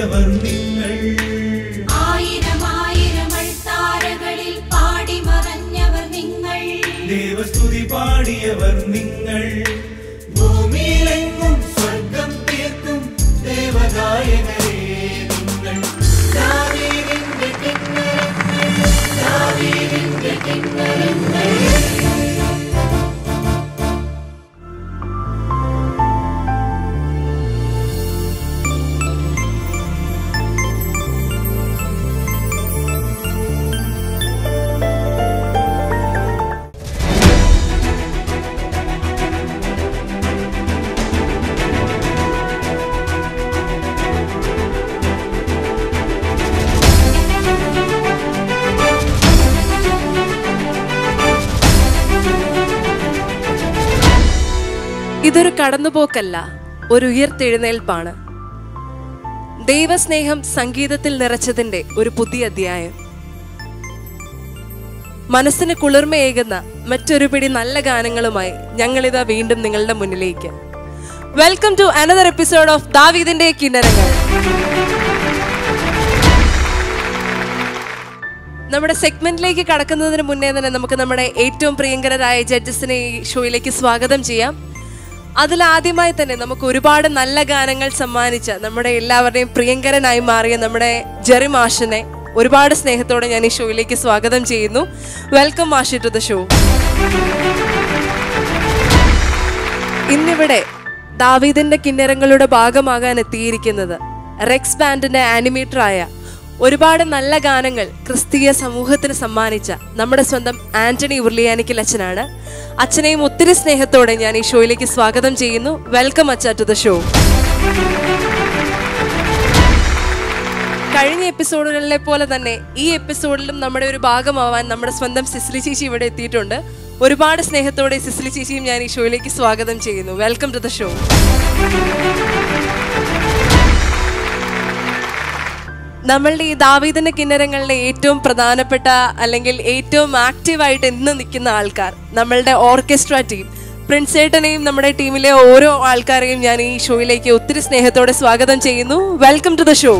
പാടിയവർ നിങ്ങൾ ആയിരം ആയിരം താരകളിൽ പാടി മറഞ്ഞവർ നിങ്ങൾ ദേവസ്തുതി പാടിയവർ നിങ്ങൾ ഭൂമിയിലെങ്ങും സ്വർഗം തീർക്കും ദേവഗായകരേ നിങ്ങൾ ദാവീദിന്റെ കിന്നരങ്ങൾ, ദാവീദിന്റെ കിന്നരങ്ങൾ. ഇതൊരു കടന്നുപോക്കല്ല ഒരു ഉയർത്തെഴുന്നേൽപ്പാണ് ദൈവസ്നേഹം സംഗീതത്തിൽ നിറച്ചതിന്റെ ഒരു പുതിയ അധ്യായം മനസ്സിന് കുളിർമയേകുന്ന മറ്റൊരു പിടി നല്ല ഗാനങ്ങളുമായി ഞങ്ങളിതാ വീണ്ടും നിങ്ങളുടെ മുന്നിലേക്ക് welcome to another episode of ദാവീദിന്റെ കിന്നരങ്ങൾ നമ്മുടെ സെഗ്മെന്റിലേക്ക് കടക്കുന്നതിന് മുന്നേ തന്നെ നമുക്ക് നമ്മുടെ ഏറ്റവും പ്രിയങ്കരായ ജഡ്ജസിനെ ഈ ഷോയിലേക്ക് സ്വാഗതം ചെയ്യാം അതിലാദ്യമായി തന്നെ നമുക്ക് ഒരുപാട് നല്ല ഗാനങ്ങൾ സമ്മാനിച്ച നമ്മുടെ എല്ലാവരുടെയും പ്രിയങ്കരനായി മാറിയ നമ്മുടെ ജെറി മാഷിനെ ഒരുപാട് സ്നേഹത്തോടെ ഞാൻ ഈ ഷോയിലേക്ക് സ്വാഗതം ചെയ്യുന്നു വെൽക്കം മാഷി ടു ദ ഷോ ഇന്നിവിടെ ദാവീദിന്റെ കിന്നരങ്ങളുടെ ഭാഗമാകാൻ എത്തിയിരിക്കുന്നത് റെക്സ് ബാൻഡിന്റെ ആനിമേറ്ററായ ഒരുപാട് നല്ല ഗാനങ്ങൾ ക്രിസ്തീയ സമൂഹത്തിന് സമ്മാനിച്ച നമ്മുടെ സ്വന്തം ആന്റണി ഉർലിയാനിക്കൽ അച്ഛനാണ് അച്ഛനെയും ഒത്തിരി സ്നേഹത്തോടെ ഞാൻ ഈ ഷോയിലേക്ക് സ്വാഗതം ചെയ്യുന്നു വെൽക്കം അച്ഛ ടു ദ ഷോ കഴിഞ്ഞ എപ്പിസോഡുകളിലെ പോലെ തന്നെ ഈ എപ്പിസോഡിലും നമ്മുടെ ഒരു ഭാഗമാവാൻ നമ്മുടെ സ്വന്തം സിസ്ലി ചേച്ചി ഇവിടെ എത്തിയിട്ടുണ്ട് ഒരുപാട് സ്നേഹത്തോടെ സിസ്ലി ചേച്ചിയും ഞാൻ ഈ ഷോയിലേക്ക് സ്വാഗതം ചെയ്യുന്നു വെൽക്കം ടു ദ ഷോ നമ്മളുടെ ഈ ദാവീദിന്റെ കിന്നരങ്ങളിലെ ഏറ്റവും പ്രധാനപ്പെട്ട അല്ലെങ്കിൽ ഏറ്റവും ആക്റ്റീവായിട്ട് എന്ന് നിൽക്കുന്ന ആൾക്കാർ നമ്മളുടെ ഓർക്കസ്ട്ര ടീം പ്രിൻസേട്ടനെയും നമ്മുടെ ടീമിലെ ഓരോ ആൾക്കാരെയും ഞാൻ ഈ ഷോയിലേക്ക് ഒത്തിരി സ്നേഹത്തോടെ സ്വാഗതം ചെയ്യുന്നു വെൽക്കം ടു ദ ഷോ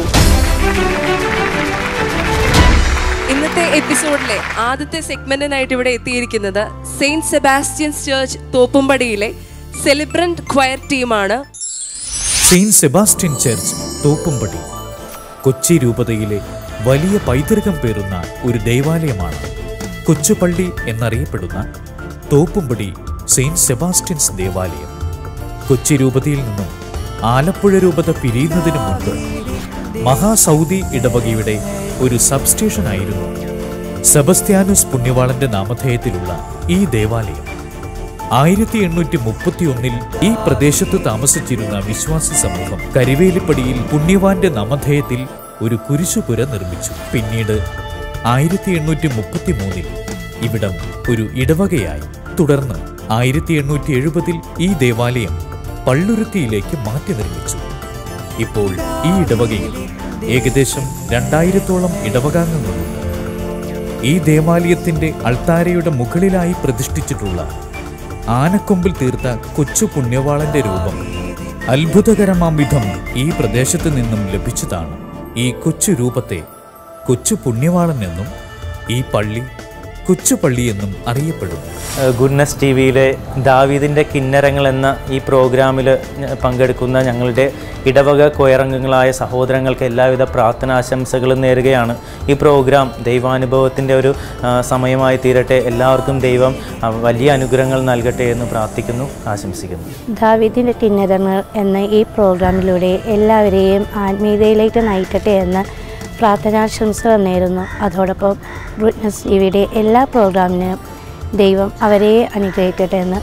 ഇന്നത്തെ എപ്പിസോഡിലെ ആദ്യത്തെ സെഗ്മെന്റിനായിട്ട് ഇവിടെ എത്തിയിരിക്കുന്നത് സെയിന്റ് സെബാസ്റ്റ്യൻസ് ചർച്ച് തോപ്പുംപടിയിലെ സെലിബ്രന്റ് ക്വയർ ടീമാണ് Saint Sebastian church Thoppumpady Kochi രൂപതയിലെ വലിയ പൈതൃകം പേറുന്ന ഒരു ദൈവാലയമാണ് കൊച്ചുപള്ളി എന്നറിയപ്പെടുന്ന തോപ്പുംപടി സെയിന്റ് സെബാസ്റ്റ്യൻസ് ദേവാലയം കൊച്ചി രൂപതയിൽ നിന്നും ആലപ്പുഴ രൂപത പിരിയുന്നതിന് മുൻപ് മഹാസൗദി ഇടവകയുടെ ഒരു സബ്സ്റ്റേഷനായിരുന്നു സെബസ്ത്യാനുസ് പുണ്യവാളന്റെ നാമധേയത്തിലുള്ള ഈ ദേവാലയം ആയിരത്തി എണ്ണൂറ്റി മുപ്പത്തി ഒന്നിൽ ഈ പ്രദേശത്ത് താമസിച്ചിരുന്ന വിശ്വാസി സമൂഹം കരിവേലിപ്പടിയിൽ പുണ്യവാന്റെ നാമധേയത്തിൽ ഒരു കുരിശുപുര നിർമ്മിച്ചു പിന്നീട് ആയിരത്തി എണ്ണൂറ്റി മുപ്പത്തി മൂന്നിൽ ഇവിടം ഒരു ഇടവകയായി തുടർന്ന് ആയിരത്തി എണ്ണൂറ്റി എഴുപതിൽ ഈ ദേവാലയം പള്ളുരുത്തിയിലേക്ക് മാറ്റി നിർമ്മിച്ചു ഇപ്പോൾ ഈ ഇടവകയിൽ ഏകദേശം രണ്ടായിരത്തോളം ഇടവകാംഗങ്ങളുണ്ട് ഈ ദേവാലയത്തിന്റെ അൾത്താരയുടെ മുകളിലായി പ്രതിഷ്ഠിച്ചിട്ടുള്ള ആനക്കൊമ്പിൽ തീർത്ത കൊച്ചു പുണ്യവാളന്റെ രൂപം അത്ഭുതകരമാം വിധം ഈ പ്രദേശത്ത് നിന്നും ലഭിച്ചതാണ് ഈ കൊച്ചു രൂപത്തെ കൊച്ചു പുണ്യവാളൻ എന്നും ഈ പള്ളി കൊച്ചു പള്ളി എന്നും അറിയപ്പെടുന്നു ഗുഡ്നസ് ടി വിയിലെ ദാവീദിൻ്റെ കിന്നരങ്ങൾ എന്ന ഈ പ്രോഗ്രാമിൽ പങ്കെടുക്കുന്ന ഞങ്ങളുടെ ഇടവക കൊയറംഗങ്ങളായ സഹോദരങ്ങൾക്ക് എല്ലാവിധ പ്രാർത്ഥനാശംസകളും നേരുകയാണ് ഈ പ്രോഗ്രാം ദൈവാനുഭവത്തിൻ്റെ ഒരു ആ, സമയമായി തീരട്ടെ എല്ലാവർക്കും ദൈവം ആ, വലിയ അനുഗ്രഹങ്ങൾ നൽകട്ടെ എന്ന് പ്രാർത്ഥിക്കുന്നു ആശംസിക്കുന്നു ദാവീദിൻ്റെ കിന്നരങ്ങൾ എന്ന ഈ പ്രോഗ്രാമിലൂടെ എല്ലാവരെയും ആത്മീയതയിലേക്ക് നയിക്കട്ടെ എന്ന് പ്രാർത്ഥനാശംസകൾ നേരുന്നു അതോടൊപ്പം വിറ്റ്നസ് ടിവിയുടെ എല്ലാ പ്രോഗ്രാമിനും ദൈവം അവരെ അനുഗ്രഹിക്കട്ടെ എന്ന്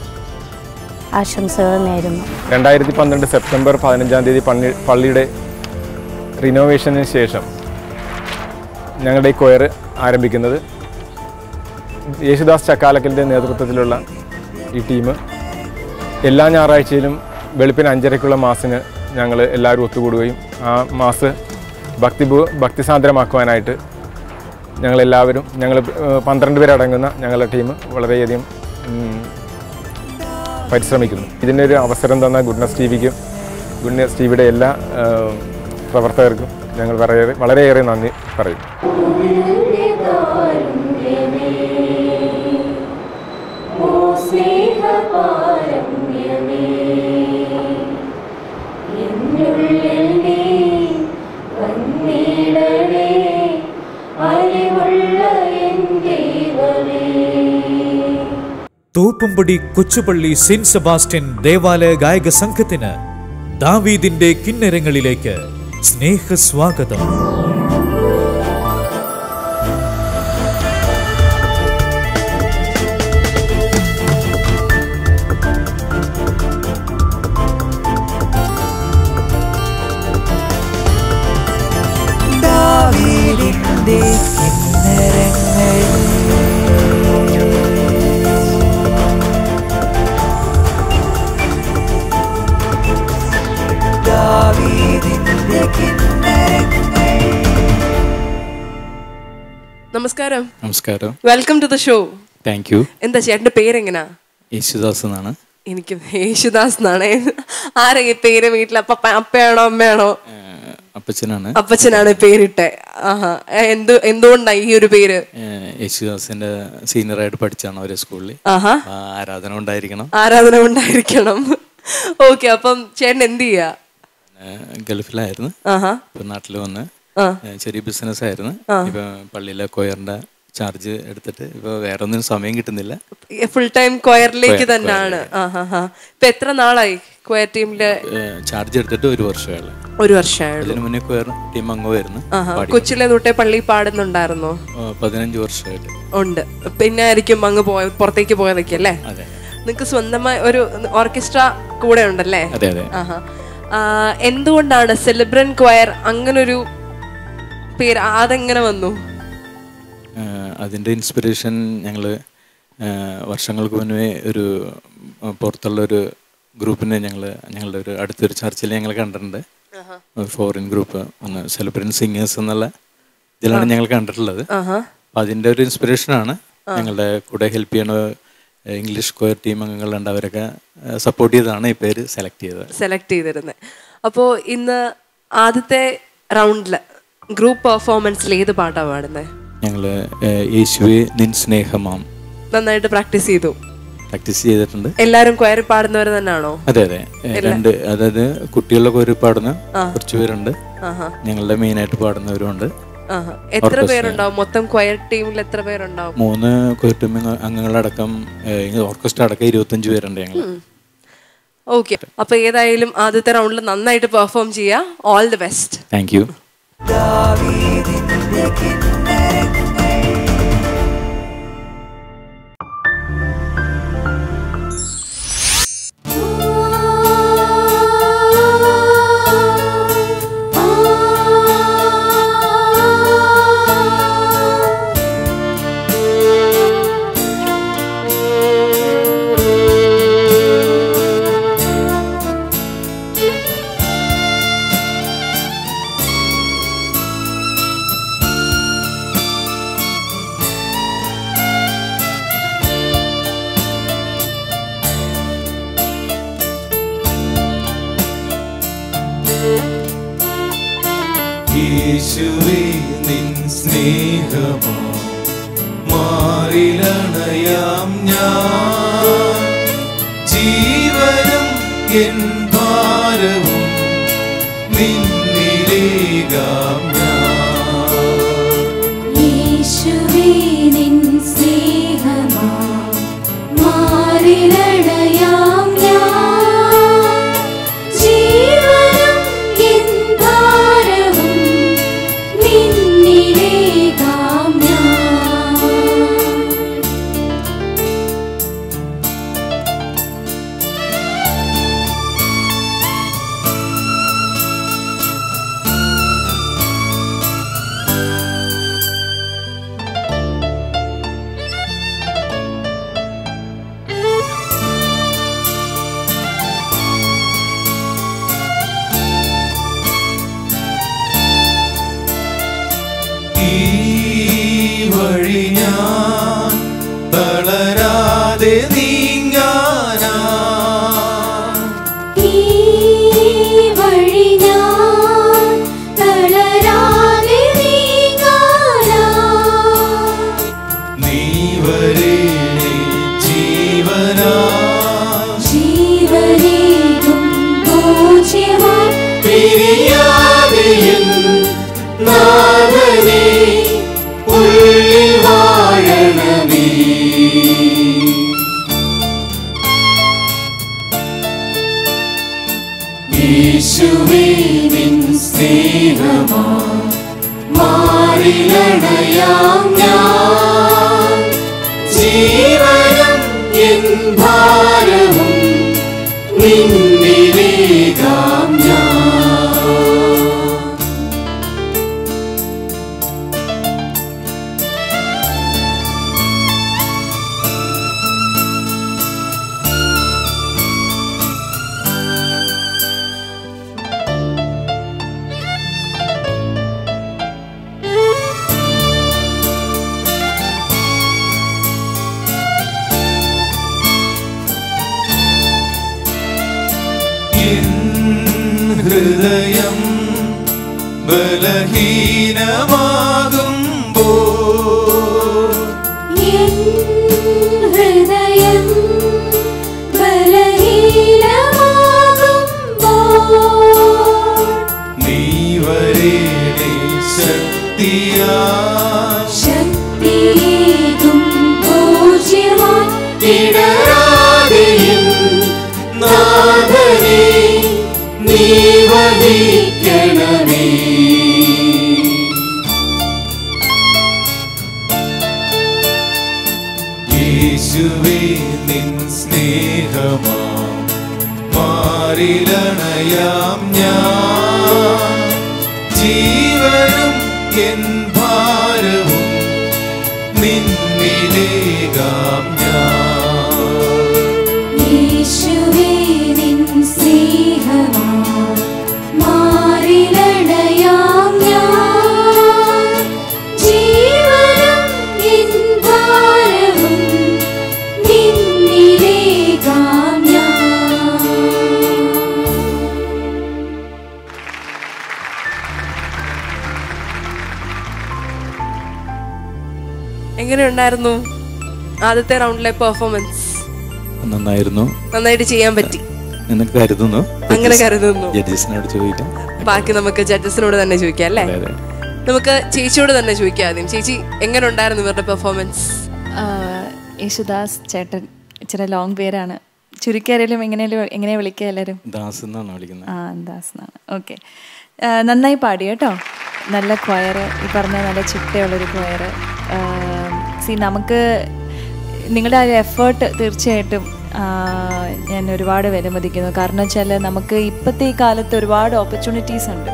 ആശംസകൾ നേരുന്നു രണ്ടായിരത്തി പന്ത്രണ്ട് സെപ്റ്റംബർ പതിനഞ്ചാം തീയതി പള്ളി പള്ളിയുടെ റിനോവേഷന് ശേഷം ഞങ്ങളുടെ ഈ കൊയർ ആരംഭിക്കുന്നത് യേശുദാസ് ചക്കാലക്കലിൻ്റെ നേതൃത്വത്തിലുള്ള ഈ ടീം എല്ലാ ഞായറാഴ്ചയിലും വെളുപ്പിന് അഞ്ചരയ്ക്കുള്ള മാസിന് ഞങ്ങൾ എല്ലാവരും ഒത്തുകൂടുകയും ആ മാസ് ഭക്തി ഭക്തിസാന്ദ്രമാക്കുവാനായിട്ട് ഞങ്ങളെല്ലാവരും ഞങ്ങൾ ഏഹ്, പന്ത്രണ്ട് പേരടങ്ങുന്ന ഞങ്ങളുടെ ടീം വളരെയധികം ഉം, പരിശ്രമിക്കുന്നു ഇതിനൊരു അവസരം തന്ന ഗുഡ്നസ് ടി വിക്കും ഗുഡ്നസ് ടി വിയുടെ എല്ലാ ഏഹ്, പ്രവർത്തകർക്കും ഞങ്ങൾ വളരെ വളരെയേറെ നന്ദി പറയും തൂപ്പുംപടി കൊച്ചുപള്ളി സെന്റ് സെബാസ്റ്റ്യൻ ദേവാലയ ഗായക സംഘത്തിന് ദാവീദിന്റെ കിന്നരങ്ങളിലേക്ക് സ്നേഹസ്വാഗതം ദാവീദിന്റെ കിന്നരങ്ങൾ ദാവീദിന്റെ കിന്നരങ്ങൾ നമസ്കാരം നമസ്കാരം welcome to the show thank you എന്താ ചേട്ടന്റെ പേരെങ്ങനാ യേശുദാസ് എന്നാണ് എനിക്ക് യേശുദാസ് എന്നാണ് ആരാ ഈ പേര് വീട്ടിൽ അപ്പ അപ്പയാണോ അമ്മയാണോ ഏഹ് അപ്പച്ചനാണ് അപ്പച്ചനാണ് പേരിട്ടെ ആഹാ എന്ത് എന്തുകൊണ്ടാ ഈ ഒരു പേര് ഏഹ് യേശുദാസിന്റെ സീനിയറായിട്ട് പഠിച്ചാണ് ഒരേ സ്കൂളിൽ ആഹാ ആ ആരാധന ഉണ്ടായിരിക്കണം ആരാധന ഉണ്ടായിരിക്കണം ഓക്കെ അപ്പം ചേട്ടൻ എന്ത് ചെയ്യാ ഏഹ് ഗൾഫിലായിരുന്നു ആഹാ ഇപ്പൊ നാട്ടിൽ വന്ന് ആ. ഏഹ് ചെറിയ ബിസിനസ് ആയിരുന്നു ഇപ്പൊ പള്ളിയിലെ കൊയറിന്റെ ചാർജ് എടുത്തിട്ട് ഇപ്പൊ വേറെ ഒന്നിനും സമയം കിട്ടുന്നില്ല ഫുൾ ടൈം ക്വയറിലേക്ക് Choir- തന്നെയാണ് ആഹാ ഹാ ഇപ്പൊ എത്ര നാളായി ക്വയർ ടീമില് ചാർജ് എടുത്തിട്ട് ഒരു വർഷമായി ഒരു വർഷമായുള്ളൂ അതിനു മുന്നേ കൊയർ ടീം അംഗമായിരുന്നു ആഹാ പാടി കൊച്ചിലെ തൊട്ടേ പള്ളി പാടുന്നുണ്ടായിരുന്നോ ഏഹ് പതിനഞ്ച് വർഷമായിട്ട് ഉണ്ട് പിന്നെ ആയിരിക്കും അങ്ങ് പോയ പുറത്തേക്ക് പോയതൊക്കെ അല്ലേ അതെ നിങ്ങക്ക് സ്വന്തമായി ഒരു ഓർക്കസ്ട്ര കൂടെ ഉണ്ടല്ലേ അതെ അതെ ആഹാ ആ, എന്തുകൊണ്ടാണ് സെലിബ്രൻ ക്വയർ അങ്ങനൊരു പേര് അതെങ്ങനെ വന്നു ആഹ് അതിൻ്റെ ഇൻസ്പിറേഷൻ ഞങ്ങൾ വർഷങ്ങൾക്ക് മുന്നേ ഒരു ആഹ് പുറത്തുള്ള ഒരു ഗ്രൂപ്പിനെ ഞങ്ങൾ ഞങ്ങളുടെ ഒരു അടുത്തൊരു ചർച്ചിൽ ഞങ്ങൾ കണ്ടിട്ടുണ്ട് ഒരു ഫോറിൻ ഗ്രൂപ്പ് ഒന്ന് സെലിബ്രൻ സിംഗേഴ്സ് എന്നുള്ള ഇതിലാണ് ഞങ്ങൾ കണ്ടിട്ടുള്ളത് ആഹാ അപ്പം അതിൻ്റെ ഒരു ഇൻസ്പിറേഷനാണ് ഞങ്ങളുടെ കൂടെ ഹെൽപ്പ് ചെയ്യണ ഇംഗ്ലീഷ് കൊയർ ടീം അംഗങ്ങളുണ്ട് അവരൊക്കെ സപ്പോർട്ട് ചെയ്താണ് ഈ പേര് സെലക്ട് ചെയ്തത് സെലക്ട് ചെയ്തിരുന്നത് അപ്പോൾ ഇന്ന് ആദ്യത്തെ റൗണ്ടില് ഗ്രൂപ്പ് പെർഫോമൻസിൽ ഏത് പാട്ടാണ് പാടുന്നത് ഞങ്ങൾ യേശുവെ നിൻ സ്നേഹമാം നന്നായിട്ട് പ്രാക്ടീസ് ചെയ്തു പ്രാക്ടീസ് ചെയ്തിട്ടുണ്ട് എല്ലാരും ക്വയറി പാടുന്നവർ തന്നെയാണോ അതെ അതെ ഏ, രണ്ട് അതായത് കുട്ടികളുടെ ഒരു പാടുന്ന കുറച്ച് പേരുണ്ട് ആഹാ ഞങ്ങളുടെ മെയിൻ ആയിട്ട് പാടുന്നവരുണ്ട് ആഹാ എത്ര പേരുണ്ടാവും മൊത്തം ക്വയർ ടീമിൽ എത്ര പേരുണ്ടാവും മൂന്ന് കൊയർട്ടീം അംഗങ്ങളടക്കം ഓർക്കസ്ട്ര അടക്കം ഇരുപത്തഞ്ച് പേരുണ്ട് ഞങ്ങൾ ഓക്കെ അപ്പൊ ഏതായാലും ആദ്യത്തെ റൗണ്ടിൽ നന്നായിട്ട് പെർഫോം ചെയ്യാം all the best thank you ദാവീദിന്റെ കിന്നരങ്ങൾ യേശുവേ നിൻ സ്നേഹമാ മാറിലണയാം ഞാൻ ജീവനും എൻ ഭാരവും നിന്നിലേകാം ഞാൻ യേശുവേ നിൻ സ്നേഹമാ മാറിലടയാം ഞാൻ ജീവനും എൻ ഭാരവും നിന്നിലേകാം ഞാൻ യേശുവേ വരേണേ ജീവനാ ജീവനേകും പൂജ്യമായി പിരിയാതെയും നാഥനേ ഉള്ളിൽ വാഴണമേ യേശുവേ നിൻ സ്നേഹമാ മാറിലണയാം ഞാൻ ജീവനും എൻ ഭാരവും നിന്നിലേകാം ഞാൻ എൻ ഹൃദയം ബലഹീനമാകുമ്പോൾ എൻ ഹൃദയം ബലഹീനമാകുമ്പോൾ നീ വരേണേ ശക്തിയാ ശക്തിയേകും പൂജ്യമായി ഇടരാതെയും നാഥനേ നീ വഹിക്കണമേ യേശുവേ നിൻ സ്നേഹമാ മാറിലണയാം ഞാൻ ജീവനും എൻ ഭാരവും നിന്നിലേകാം ഞാൻ യേശുവേ നിൻ സ്നേഹമായി മാറിലടയാം ഞാൻ ജീവനും എൻ ഭാരവും നിന്നിലേകാം ഞാൻ എങ്ങനെയുണ്ടായിരുന്നു ആദ്യത്തെ റൗണ്ടിലെ പെർഫോമൻസ് നന്നായിരുന്നു നന്നായിട്ട് ചെയ്യാൻ പറ്റി എന്ന് കരുതുന്നു അങ്ങനെ കരുതുന്നു ജഡ്ജസിനോട് ചോദിക്കാം ബാക്കി നമുക്ക് ജഡ്ജസിനോട് തന്നെ ചോദിക്കാം അല്ലേ അതെ, അതെ. നമുക്ക് ചേച്ചിയോട് തന്നെ ചോദിക്കാം ആദ്യം ചേച്ചി എങ്ങനെ ഉണ്ടായിരുന്നു ഇവരുടെ പെർഫോമൻസ് ആഹ് യേശുദാസ് ചേട്ടൻ ഇച്ചിരി ലോങ് പേരാണ് ചുരുക്കിയാലും എങ്ങനെയാലും എങ്ങനെയാ വിളിക്കുക എല്ലാവരും ദാസ് എന്നാണ് വിളിക്കുന്നത് ആ ദാസ് എന്നാണ് ഓക്കെ നന്നായി പാടി കേട്ടോ നല്ല ക്വയർ ഈ പറഞ്ഞ നല്ല ചിട്ടയുള്ളൊരു ക്വയർ സി നമുക്ക് നിങ്ങളുടെ ആ ഒരു എഫേർട്ട് തീർച്ചയായിട്ടും ആ, ഞാൻ ഒരുപാട് വിലമതിക്കുന്നു കാരണം വെച്ചാൽ നമുക്ക് ഇപ്പോഴത്തെ ഈ കാലത്ത് ഒരുപാട് ഓപ്പർച്യൂണിറ്റീസ് ഉണ്ട്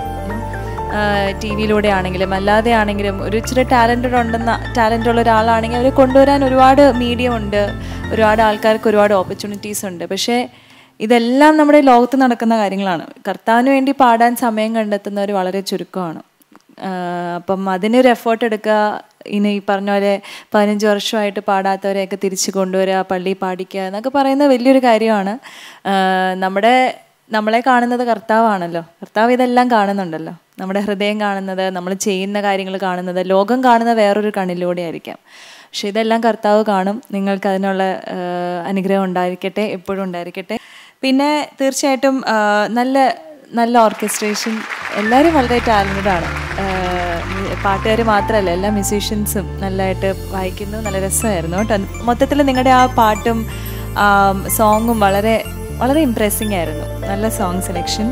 ടി വിയിലൂടെ ആണെങ്കിലും അല്ലാതെ ആണെങ്കിലും ഒരു ഇച്ചിരി ടാലൻറ്റഡ് ഉണ്ടെന്ന ടാലൻ്റ് ഉള്ള ഒരാളാണെങ്കിൽ അവരെ കൊണ്ടുവരാൻ ഒരുപാട് മീഡിയം ഉണ്ട് ഒരുപാട് ആൾക്കാർക്ക് ഒരുപാട് ഓപ്പർച്യൂണിറ്റീസ് ഉണ്ട് പക്ഷേ ഇതെല്ലാം നമ്മുടെ ലോകത്ത് നടക്കുന്ന കാര്യങ്ങളാണ് കർത്താവിന് വേണ്ടി പാടാൻ സമയം കണ്ടെത്തുന്നവർ വളരെ ചുരുക്കമാണ് ആഹ് അപ്പം അതിനൊരു എഫേർട്ട് എടുക്കുക ഇനി ഈ പറഞ്ഞ പോലെ പതിനഞ്ച് വർഷമായിട്ട് പാടാത്തവരെയൊക്കെ തിരിച്ചു കൊണ്ടുവരിക പള്ളി പാടിക്കുക എന്നൊക്കെ പറയുന്നത് വലിയൊരു കാര്യമാണ് ആഹ് നമ്മുടെ നമ്മളെ കാണുന്നത് കർത്താവാണല്ലോ കർത്താവ് ഇതെല്ലാം കാണുന്നുണ്ടല്ലോ നമ്മുടെ ഹൃദയം കാണുന്നത് നമ്മൾ ചെയ്യുന്ന കാര്യങ്ങൾ കാണുന്നത് ലോകം കാണുന്ന വേറൊരു കണ്ണിലൂടെ ആയിരിക്കാം പക്ഷെ ഇതെല്ലാം കർത്താവ് കാണും നിങ്ങൾക്ക് അതിനുള്ള ആഹ് അനുഗ്രഹം ഉണ്ടായിരിക്കട്ടെ എപ്പോഴും ഉണ്ടായിരിക്കട്ടെ പിന്നെ തീർച്ചയായിട്ടും ആഹ് നല്ല നല്ല ഓർക്കസ്ട്രേഷൻ എല്ലാവരും വളരെ ടാലൻറ്റഡ് ആണ് പാട്ടുകാർ മാത്രമല്ല എല്ലാ മ്യൂസീഷ്യൻസും നല്ലതായിട്ട് വായിക്കുന്നു നല്ല രസമായിരുന്നു കേട്ടോ മൊത്തത്തിൽ നിങ്ങളുടെ ആ പാട്ടും സോങ്ങും വളരെ വളരെ ഇമ്പ്രസിംഗ് ആയിരുന്നു നല്ല സോങ് സെലക്ഷൻ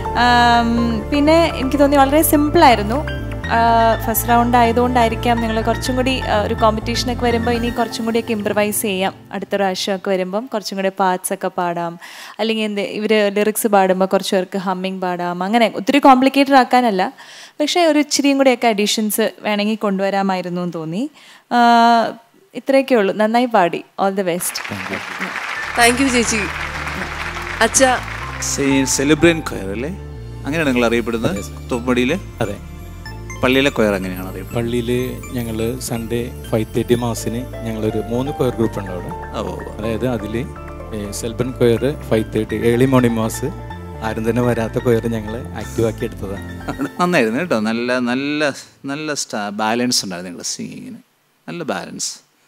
പിന്നെ എനിക്ക് തോന്നി വളരെ സിമ്പിളായിരുന്നു ഫസ്റ്റ് റൗണ്ട് ആയതുകൊണ്ടായിരിക്കാം നിങ്ങൾ കുറച്ചും കൂടി ആ, ഒരു കോമ്പറ്റീഷനൊക്കെ വരുമ്പോൾ ഇനി കുറച്ചും കൂടിയൊക്കെ ഇമ്പ്രവൈസ് ചെയ്യാം അടുത്ത പ്രാവശ്യമൊക്കെ വരുമ്പം കുറച്ചും കൂടി പാർട്സ് ഒക്കെ പാടാം അല്ലെങ്കിൽ എന്ത് ഇവർ ലിറിക്സ് പാടുമ്പോൾ കുറച്ച് പേർക്ക് ഹമ്മിങ് പാടാം അങ്ങനെ ഒത്തിരി കോംപ്ലിക്കേറ്റഡ് ആക്കാനല്ല പക്ഷേ ഒരു ഇച്ചിരിയും കൂടിയൊക്കെ അഡീഷൻസ് വേണമെങ്കിൽ കൊണ്ടുവരാമായിരുന്നു എന്ന് തോന്നി ആ, ഇത്രയൊക്കെ ഉള്ളൂ നന്നായി പാടി all the best thank you ചേച്ചി അച്ഛ സെലിബ്രേൻ കൊയർ അല്ലേ അങ്ങനെയാണ് നിങ്ങൾ അറിയപ്പെടുന്നത് തൊപ്പടിയിൽ അതെ പള്ളിയിലെ കൊയർ അങ്ങനെയാണ് അറിയപ്പെടുന്നത് പള്ളിയിൽ ഞങ്ങൾ സൺഡേ ഫൈവ് തേർട്ടി മാസിന് ഞങ്ങളൊരു മൂന്ന് കൊയർ ഗ്രൂപ്പ് ഉണ്ട് അവിടെ ഓ, ഓ, ഓ. അതായത് അതിൽ celebrant choir five thirty early morning mass ആരും തന്നെ വരാത്ത കൊയർ ഞങ്ങൾ ആക്റ്റീവ് ആക്കി എടുത്തതാണ് നന്നായിരുന്നു കേട്ടോ നല്ല നല്ല നല്ല സ്റ്റാ ബാലൻസ് ഉണ്ടായിരുന്നു നിങ്ങളുടെ സിംഗിങ്ങിന് നല്ല ബാലൻസ്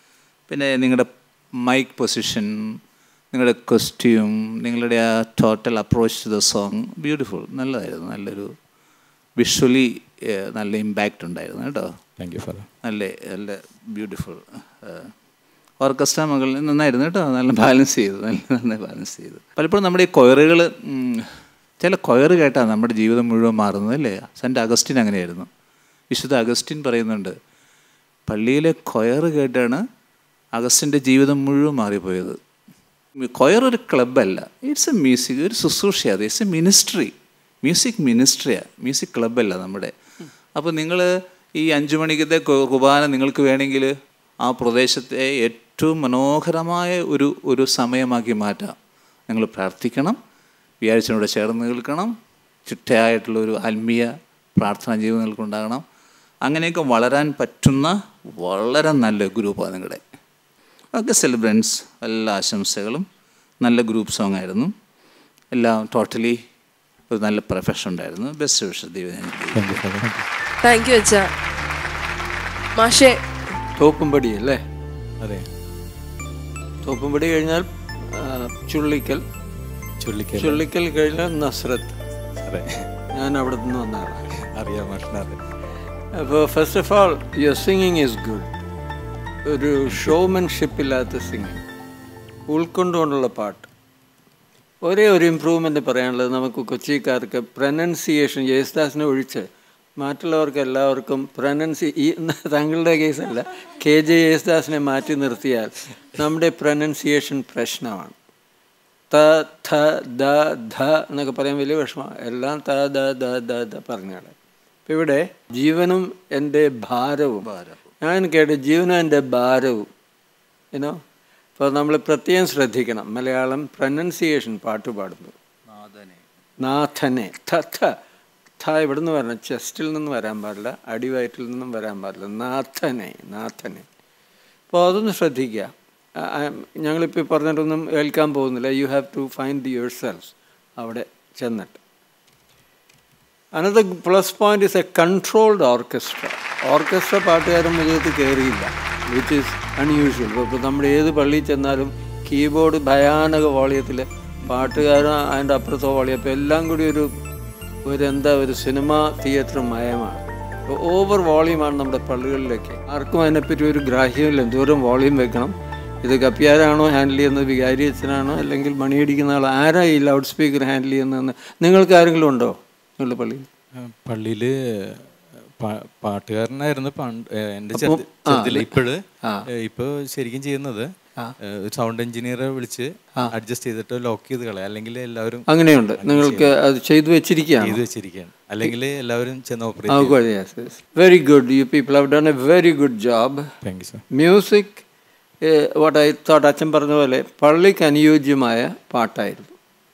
പിന്നെ നിങ്ങളുടെ മൈക്ക് പൊസിഷൻ നിങ്ങളുടെ കോസ്റ്റ്യൂം നിങ്ങളുടെ ആ total approach to the song beautiful നല്ലതായിരുന്നു നല്ലൊരു വിഷ്വലി നല്ല ഇമ്പാക്റ്റ് ഉണ്ടായിരുന്നു കേട്ടോ താങ്ക് യു ഫാദർ നല്ല നല്ല ബ്യൂട്ടിഫുൾ ഓർക്കസ്ട്ര മകൾ നന്നായിരുന്നു കേട്ടോ നല്ല ബാലൻസ് ചെയ്തു നല്ല നന്നായി ബാലൻസ് ചെയ്തു പലപ്പോഴും നമ്മുടെ ഈ കൊയറുകൾ ചില കൊയറ് കേട്ടാണ് നമ്മുടെ ജീവിതം മുഴുവൻ മാറുന്നത് അല്ലേ സെൻറ്റ് അഗസ്റ്റിൻ അങ്ങനെയായിരുന്നു വിശുദ്ധ അഗസ്റ്റിൻ പറയുന്നുണ്ട് പള്ളിയിലെ കൊയറ് കേട്ടാണ് അഗസ്റ്റിൻ്റെ ജീവിതം മുഴുവൻ മാറിപ്പോയത് കൊയർ ഒരു ക്ലബ്ബല്ല ഇറ്റ്സ് എ മ്യൂസിക് ഒരു ശുശ്രൂഷയാണ് ഇറ്റ്സ് എ മിനിസ്ട്രി മ്യൂസിക് മിനിസ്ട്രിയാണ് മ്യൂസിക് ക്ലബ്ബല്ല നമ്മുടെ അപ്പോൾ നിങ്ങൾ ഈ അഞ്ചു മണിക്കത്തെ കു- കുർബാന നിങ്ങൾക്ക് വേണമെങ്കിൽ ആ പ്രദേശത്തെ ഏറ്റവും മനോഹരമായ ഒരു ഒരു സമയമാക്കി മാറ്റാം നിങ്ങൾ പ്രാർത്ഥിക്കണം വ്യാഴ്ചയോടെ ചേർന്ന് നിൽക്കണം ചിട്ടയായിട്ടുള്ള ഒരു ആത്മീയ പ്രാർത്ഥനാ ജീവിതം നിങ്ങൾക്കുണ്ടാകണം അങ്ങനെയൊക്കെ വളരാൻ പറ്റുന്ന വളരെ നല്ല ഗ്രൂപ്പാണ് നിങ്ങളുടെ ഒക്കെ സെലിബ്രൻസ് എല്ലാ ആശംസകളും നല്ല ഗ്രൂപ്പ് സോങ് ആയിരുന്നു എല്ലാം ടോട്ടലി ഒരു നല്ല പ്രൊഫഷൻ ഉണ്ടായിരുന്നു ബെസ്റ്റ് വിഷസ് ദൈവം thank you father thank you അച്ഛ മാഷേ തോപ്പുംപടി അല്ലേ അതെ തോപ്പുംപടി കഴിഞ്ഞാൽ ആ, ചുള്ളിക്കൽ ചുള്ളിക്കൽ ചുള്ളിക്കൽ കഴിഞ്ഞാൽ നസ്രത്ത് അതെ ഞാൻ അവിടെ നിന്ന് വന്നതാണ് അറിയാം മാഷിനറിയാം അപ്പോൾ first of all your singing is good ഒരു ഷോമാൻഷിപ്പ് ഇല്ലാത്ത സിംഗിങ് ഉൾക്കൊണ്ടുകൊണ്ടുള്ള പാട്ട് ഒരേ ഒരു ഇമ്പ്രൂവ്മെൻ്റ് പറയാനുള്ളത് നമുക്ക് കൊച്ചിക്കാർക്ക് പ്രനൗൺസിയേഷൻ യേശുദാസിനെ ഒഴിച്ച് മറ്റുള്ളവർക്ക് എല്ലാവർക്കും പ്രനൗൺസി ഈ താങ്കളുടെ കേസല്ല കെ ജെ യേശുദാസിനെ മാറ്റി നിർത്തിയാൽ നമ്മുടെ പ്രനൗൺസിയേഷൻ പ്രശ്നമാണ് ത ഥ ദ ധ എന്നൊക്കെ പറയാൻ വലിയ വിഷമമാണ് എല്ലാം ത ദ ദ ദ ദ പറഞ്ഞാൽ ഇപ്പം ഇവിടെ ജീവനും എൻ്റെ ഭാരവും ഞാൻ കേട്ടു ജീവനും എൻ്റെ ഭാരവും ഏനോ അപ്പോൾ നമ്മൾ പ്രത്യേകം ശ്രദ്ധിക്കണം മലയാളം പ്രനൗൺസിയേഷൻ പാട്ട് പാടുമ്പോൾ നാഥനെ ഥ ഥ ഥ ഇവിടെ നിന്ന് വരണം ചെസ്റ്റിൽ നിന്ന് വരാൻ പാടില്ല അടിവയറ്റിൽ നിന്നും വരാൻ പാടില്ല നാഥനെ നാഥനെ അപ്പോൾ അതൊന്ന് ശ്രദ്ധിക്കുക ആ, ആ, ഞങ്ങളിപ്പോൾ പറഞ്ഞിട്ടൊന്നും ഏൽക്കാൻ പോകുന്നില്ല you have to find yourselves അവിടെ ചെന്നിട്ട് another plus point is a controlled orchestra orchestra പാട്ടുകാരൻ മുഖത്ത് കയറിയില്ല വിച്ച് ഈസ് അൺയൂഷ്വൽ ഇപ്പോൾ നമ്മുടെ ഏത് പള്ളിയിൽ ചെന്നാലും കീബോർഡ് ഭയാനക വോളിയത്തിൽ പാട്ടുകാരൻ അതിൻ്റെ അപ്പുറത്തെ വോളിയം അപ്പോൾ എല്ലാം കൂടി ഒരു ഒരു എന്താ ഒരു സിനിമ തിയേറ്റർ മയമാണ് ഓവർ വോളിയമാണ് നമ്മുടെ പള്ളികളിലേക്ക് ആർക്കും അതിനെപ്പറ്റി ഒരു ഗ്രാഹ്യമില്ല എന്തോരം വോളിയം വെക്കണം ഇത് കപ്പിയാരാണോ ഹാൻഡിൽ ചെയ്യുന്നത് വികാരി അച്ഛനാണോ അല്ലെങ്കിൽ മണിയടിക്കുന്ന ആൾ ആരാ ഈ ലൗഡ് സ്പീക്കർ ഹാൻഡിൽ ചെയ്യുന്നതെന്ന് നിങ്ങൾക്ക് ആരെങ്കിലും ഉണ്ടോ നിങ്ങളുടെ പള്ളിയിൽ പള്ളിയിൽ പാട്ടുകാരനായിരുന്നു പണ്ട് ഏഹ് എൻ്റെ അപ്പം, ചെറുത് ആ, ചെറുതിൽ അല്ലേ? ഇപ്പോഴ് ആ. ഇപ്പോൾ ശരിക്കും ചെയ്യുന്നത് സൗണ്ട് എഞ്ചിനീയറെ വിളിച്ച് അഡ്ജസ്റ്റ് ചെയ്തിട്ട് ലോക്ക് ചെയ്ത് കളയാം അല്ലെങ്കിൽ എല്ലാവരും അങ്ങനെയുണ്ട് അങ്ങനെ നിങ്ങൾക്ക് ചെയ്യണം. അത് ചെയ്തു വെച്ചിരിക്കുകയാണ് ചെയ്തു വെച്ചിരിക്കുകയാണ് അല്ലെങ്കിൽ എല്ലാവരും ചെന്ന് Oh, operate good, yes, yes. Very good. You people have done a very good job. Thank you, sir. Music, eh, what I thought അച്ഛൻ പറഞ്ഞ പോലെ പള്ളിക്ക് അനുയോജ്യമായ പാട്ടായിരുന്നു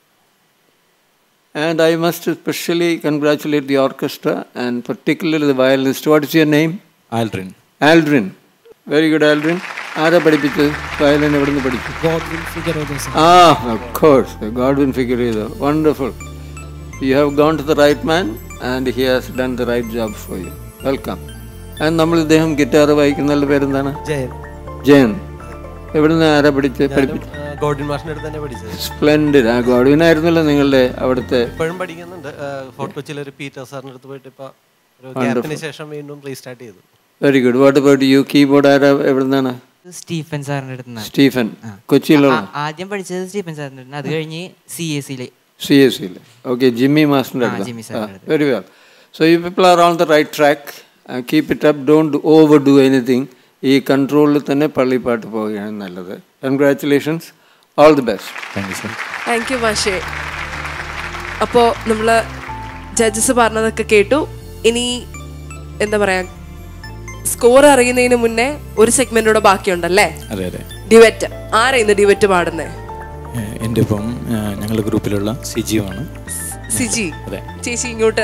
And I must especially congratulate the orchestra and particularly the violinist. What is your name? Aldrin. Aldrin. Very good, Aldrin. ആരാ പഠിപ്പിച്ചത് violin എവിടെ നിന്ന് പഠിച്ചു ആ ഓഫ് കോഴ്സ് ഗോഡ്വിൻ ഫിഗർ ചെയ്തു wonderful you have gone to the right man and he has done the right job for you welcome and നമ്മൾ ഇദ്ദേഹം guitar വായിക്കുന്ന പേരെന്താണ് ജയൻ ജയൻ എവിടെ നിന്ന് ആരാ പഠിച്ച് പഠിപ്പിച്ചു ഗോഡ്വിൻ മാഷിന്റെ അടുത്ത് തന്നെ പഠിച്ചത് സ്പ്ലെൻഡിഡ് ആ ഗോഡ്വിൻ ആയിരുന്നല്ലോ നിങ്ങളുടെ അവിടുത്തെ ഇപ്പോഴും പഠിക്കുന്നുണ്ട് ഫോർട്ട് കൊച്ചിയിൽ ഒരു പീറ്റർ സാറിന്റെ അടുത്ത് പോയിട്ട് ഇപ്പൊ ഒരു Wonderful. ഗ്യാപ്പിന് ശേഷം വീണ്ടും റീസ്റ്റാർട്ട് ചെയ്തു very good what about you keyboard ആരാ എവിടെ നിന്നാണ് സ്റ്റീഫൻ സാറിന്റെ അടുത്ത് സ്റ്റീഫൻ കൊച്ചിയിലുള്ള ആദ്യം പഠിച്ചത് സ്റ്റീഫൻ സാറിന്റെ അടുത്ത് അത് കഴിഞ്ഞ് സി എസ് സിയില് സി എസ് സിയിൽ ഓക്കെ ജിമ്മി മാസ്റ്ററിൻ്റെ ആ, ജിമ്മി സാറിൻ്റെ അടുത്ത് very well so you people are on the right track keep it up don't overdo anything ഈ കൺട്രോളിൽ തന്നെ പള്ളിപ്പാട്ട് പോവുകയാണ് നല്ലത് congratulations all the best thank you sir thank you മാഷേ അപ്പോൾ നമ്മൾ ജഡ്ജസ് പറഞ്ഞതൊക്കെ കേട്ടു ഇനി എന്താ പറയാ സ്കോർ അറിയുന്നതിന് മുന്നേ ഒരു സെഗ്മെന്റ് കൂടെ ബാക്കിയുണ്ടല്ലേ അതെ അതെ ഡിവറ്റ് ആരാ ഇന്ന് ഡിവറ്റ് പാടുന്നേ ഏഹ് എൻ്റെ ഒപ്പം ഏഹ് ഞങ്ങളുടെ ഗ്രൂപ്പിലുള്ള സിജിയോ ആണ് സിജി അതെ ചേച്ചി ഇങ്ങോട്ട്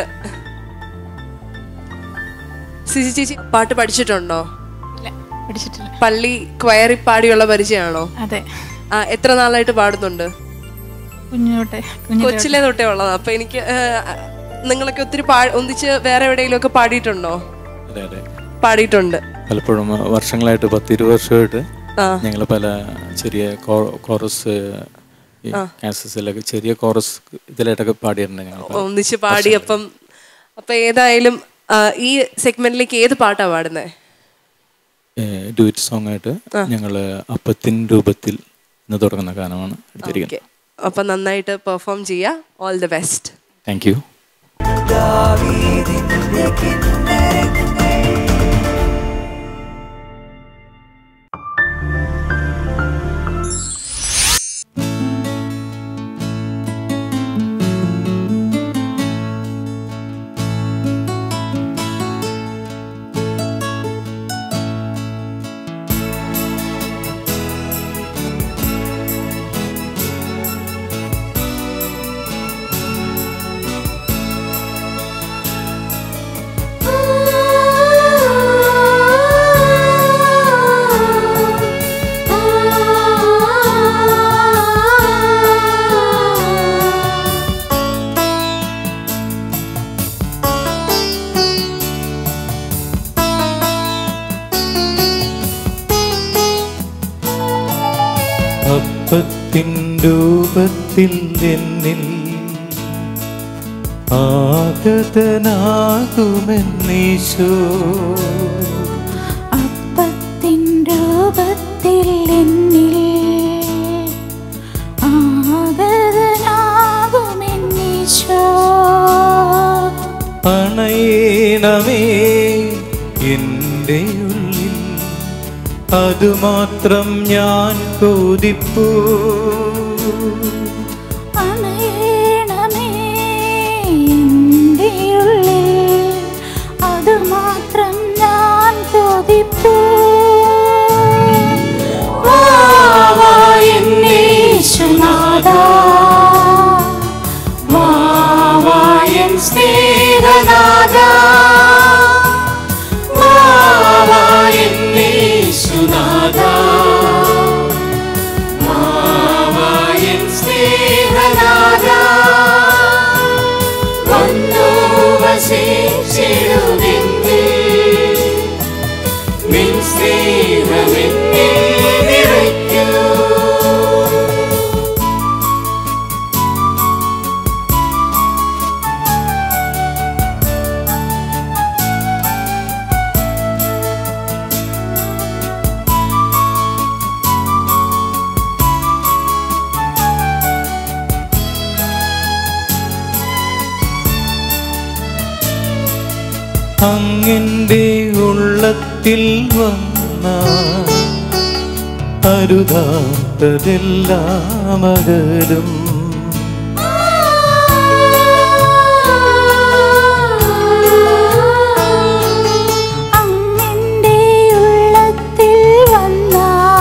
സിജി ചേച്ചി പാട്ട് പഠിച്ചിട്ടുണ്ടോ പഠിച്ചിട്ടില്ല പള്ളി ക്വയറി പാടിയുള്ള പരിചയമാണോ അതെ ആ എത്ര നാളായിട്ട് പാടുന്നുണ്ട് കുഞ്ഞോട്ടെ കൊച്ചിലെ തൊട്ടേ ഉള്ളതാ അപ്പൊ എനിക്ക് ഏഹ്, നിങ്ങളൊക്കെ ഒത്തിരി പാ ഒന്നിച്ച് വേറെ എവിടെയെങ്കിലും ഒക്കെ പാടിയിട്ടുണ്ടോ അതെ അതെ പാടിയിട്ടുണ്ട് പലപ്പോഴും വർഷങ്ങളായിട്ട് പത്ത് ഇരുപത് വർഷമായിട്ട് ആ. ഞങ്ങൾ പല ചെറിയ കോ- കോറസ് ഈ ആ. കാസസിലൊക്കെ ചെറിയ കോറസ് ഇതിലായിട്ടൊക്കെ പാടിയിട്ടുണ്ട് ഞങ്ങൾ പല ഒന്നിച്ച് പാടിയപ്പം അപ്പൊ ഏതായാലും ആ, ഈ സെഗ്മെന്റിലേക്ക് ഏത് പാട്ടാ പാടുന്നത് ഡുവറ്റ് സോങ് ആയിട്ട് ആ. ഞങ്ങൾ അപ്പത്തിൻ രൂപത്തിൽ എന്ന് തുടങ്ങുന്ന ഗാനമാണ് എടുത്തിരിക്കുന്നത് ഓക്കെ അപ്പൊ നന്നായിട്ട് പെർഫോം ചെയ്യാ all the best thank you ദാവീദിന്റെ കിന്നരങ്ങൾ അപ്പത്തിൻ രൂപത്തിൽ എന്നിൽ ആഗതനാകുമെന്നീശോ അപ്പത്തിൻ രൂപത്തിൽ എന്നിൽ ആഗതനാകുമെന്നീശോ അണയണമേ എൻ്റെ ഉള്ളിൽ അതുമാത്രം ഞാൻ കൊതിപ്പൂ അണയണമേ എൻ്റെ ഉള്ളിൽ അതുമാത്രം ഞാൻ കൊതിപ്പൂ വാ, വാ, എന്നെ യേശുനാഥാ. വാ, വാ, എൻ സ്നേഹനാഥാ. വാ, വാ, എന്നെ യേശുനാഥാ. വാ, വാ, എൻ സ്നേഹനാഥാ. വന്നു വസിച്ചിടുമെന്നിൽ നിൻ സ്നേഹമെന്നിൽ നിറയ്ക്കൂ അങ്ങൻ്റെ ഉള്ളത്തിൽ വന്ന അരുതാത്തതെല്ലാം അകലും അങ്ങന്റെ ഉള്ളത്തിൽ വന്ന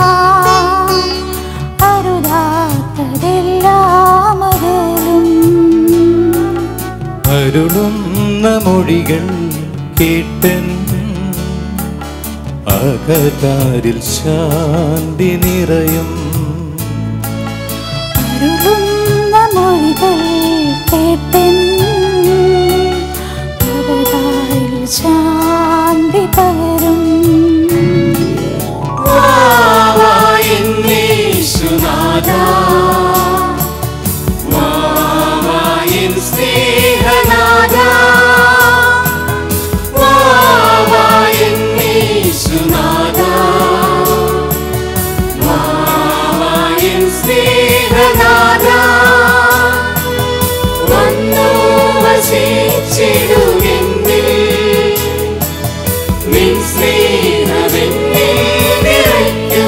അരുതാത്തതെല്ലാം അകലും അരുളുന്ന മൊഴികൾ കേട്ടൻ അകതാരിൽ ശാന്തി നിറയും അരുളുന്ന മൊഴികൾ കേട്ടൻ അകതാരിൽ ശാന്തി പകരും വാ, വാ, എന്നെ യേശുനാഥാ. വാ, വാ, എൻ സ്നേഹനാഥാ. വാ, വാ, എന്നെ യേശുനാഥാ. വാ, വാ, എൻ സ്നേഹനാഥാ. വന്നു വസിച്ചിടുമെന്നിൽ നിൻ സ്നേഹമെന്നിൽ നിറയ്ക്കൂ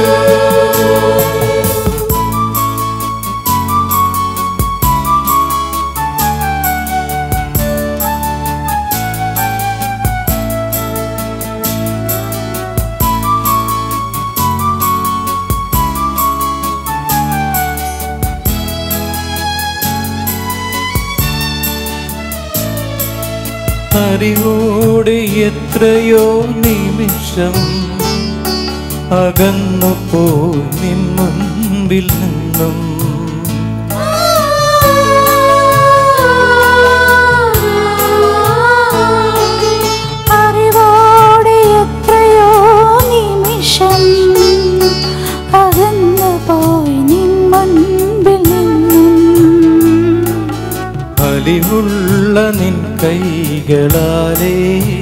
അറിവോടെ എത്രയോ നിമിഷം അകന്നു പോയി നിൻ മുൻപിൽ നിന്നും അറിവോടെ എത്രയോ നിമിഷം അലിവുള്ള നിൻ കൈകളാലേ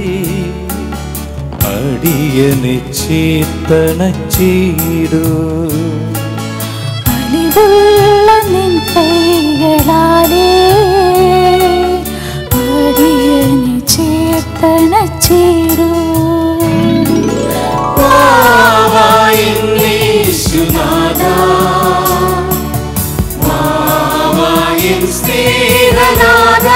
അടിയനെ ചേർത്തണച്ചീടൂ അലിവുള്ള നിൻ കൈകളാലേ അടിയനെ ചേർത്തണച്ചിടൂ യേശുനാഥാ വാവായൻ സ്നേഹനാഥാ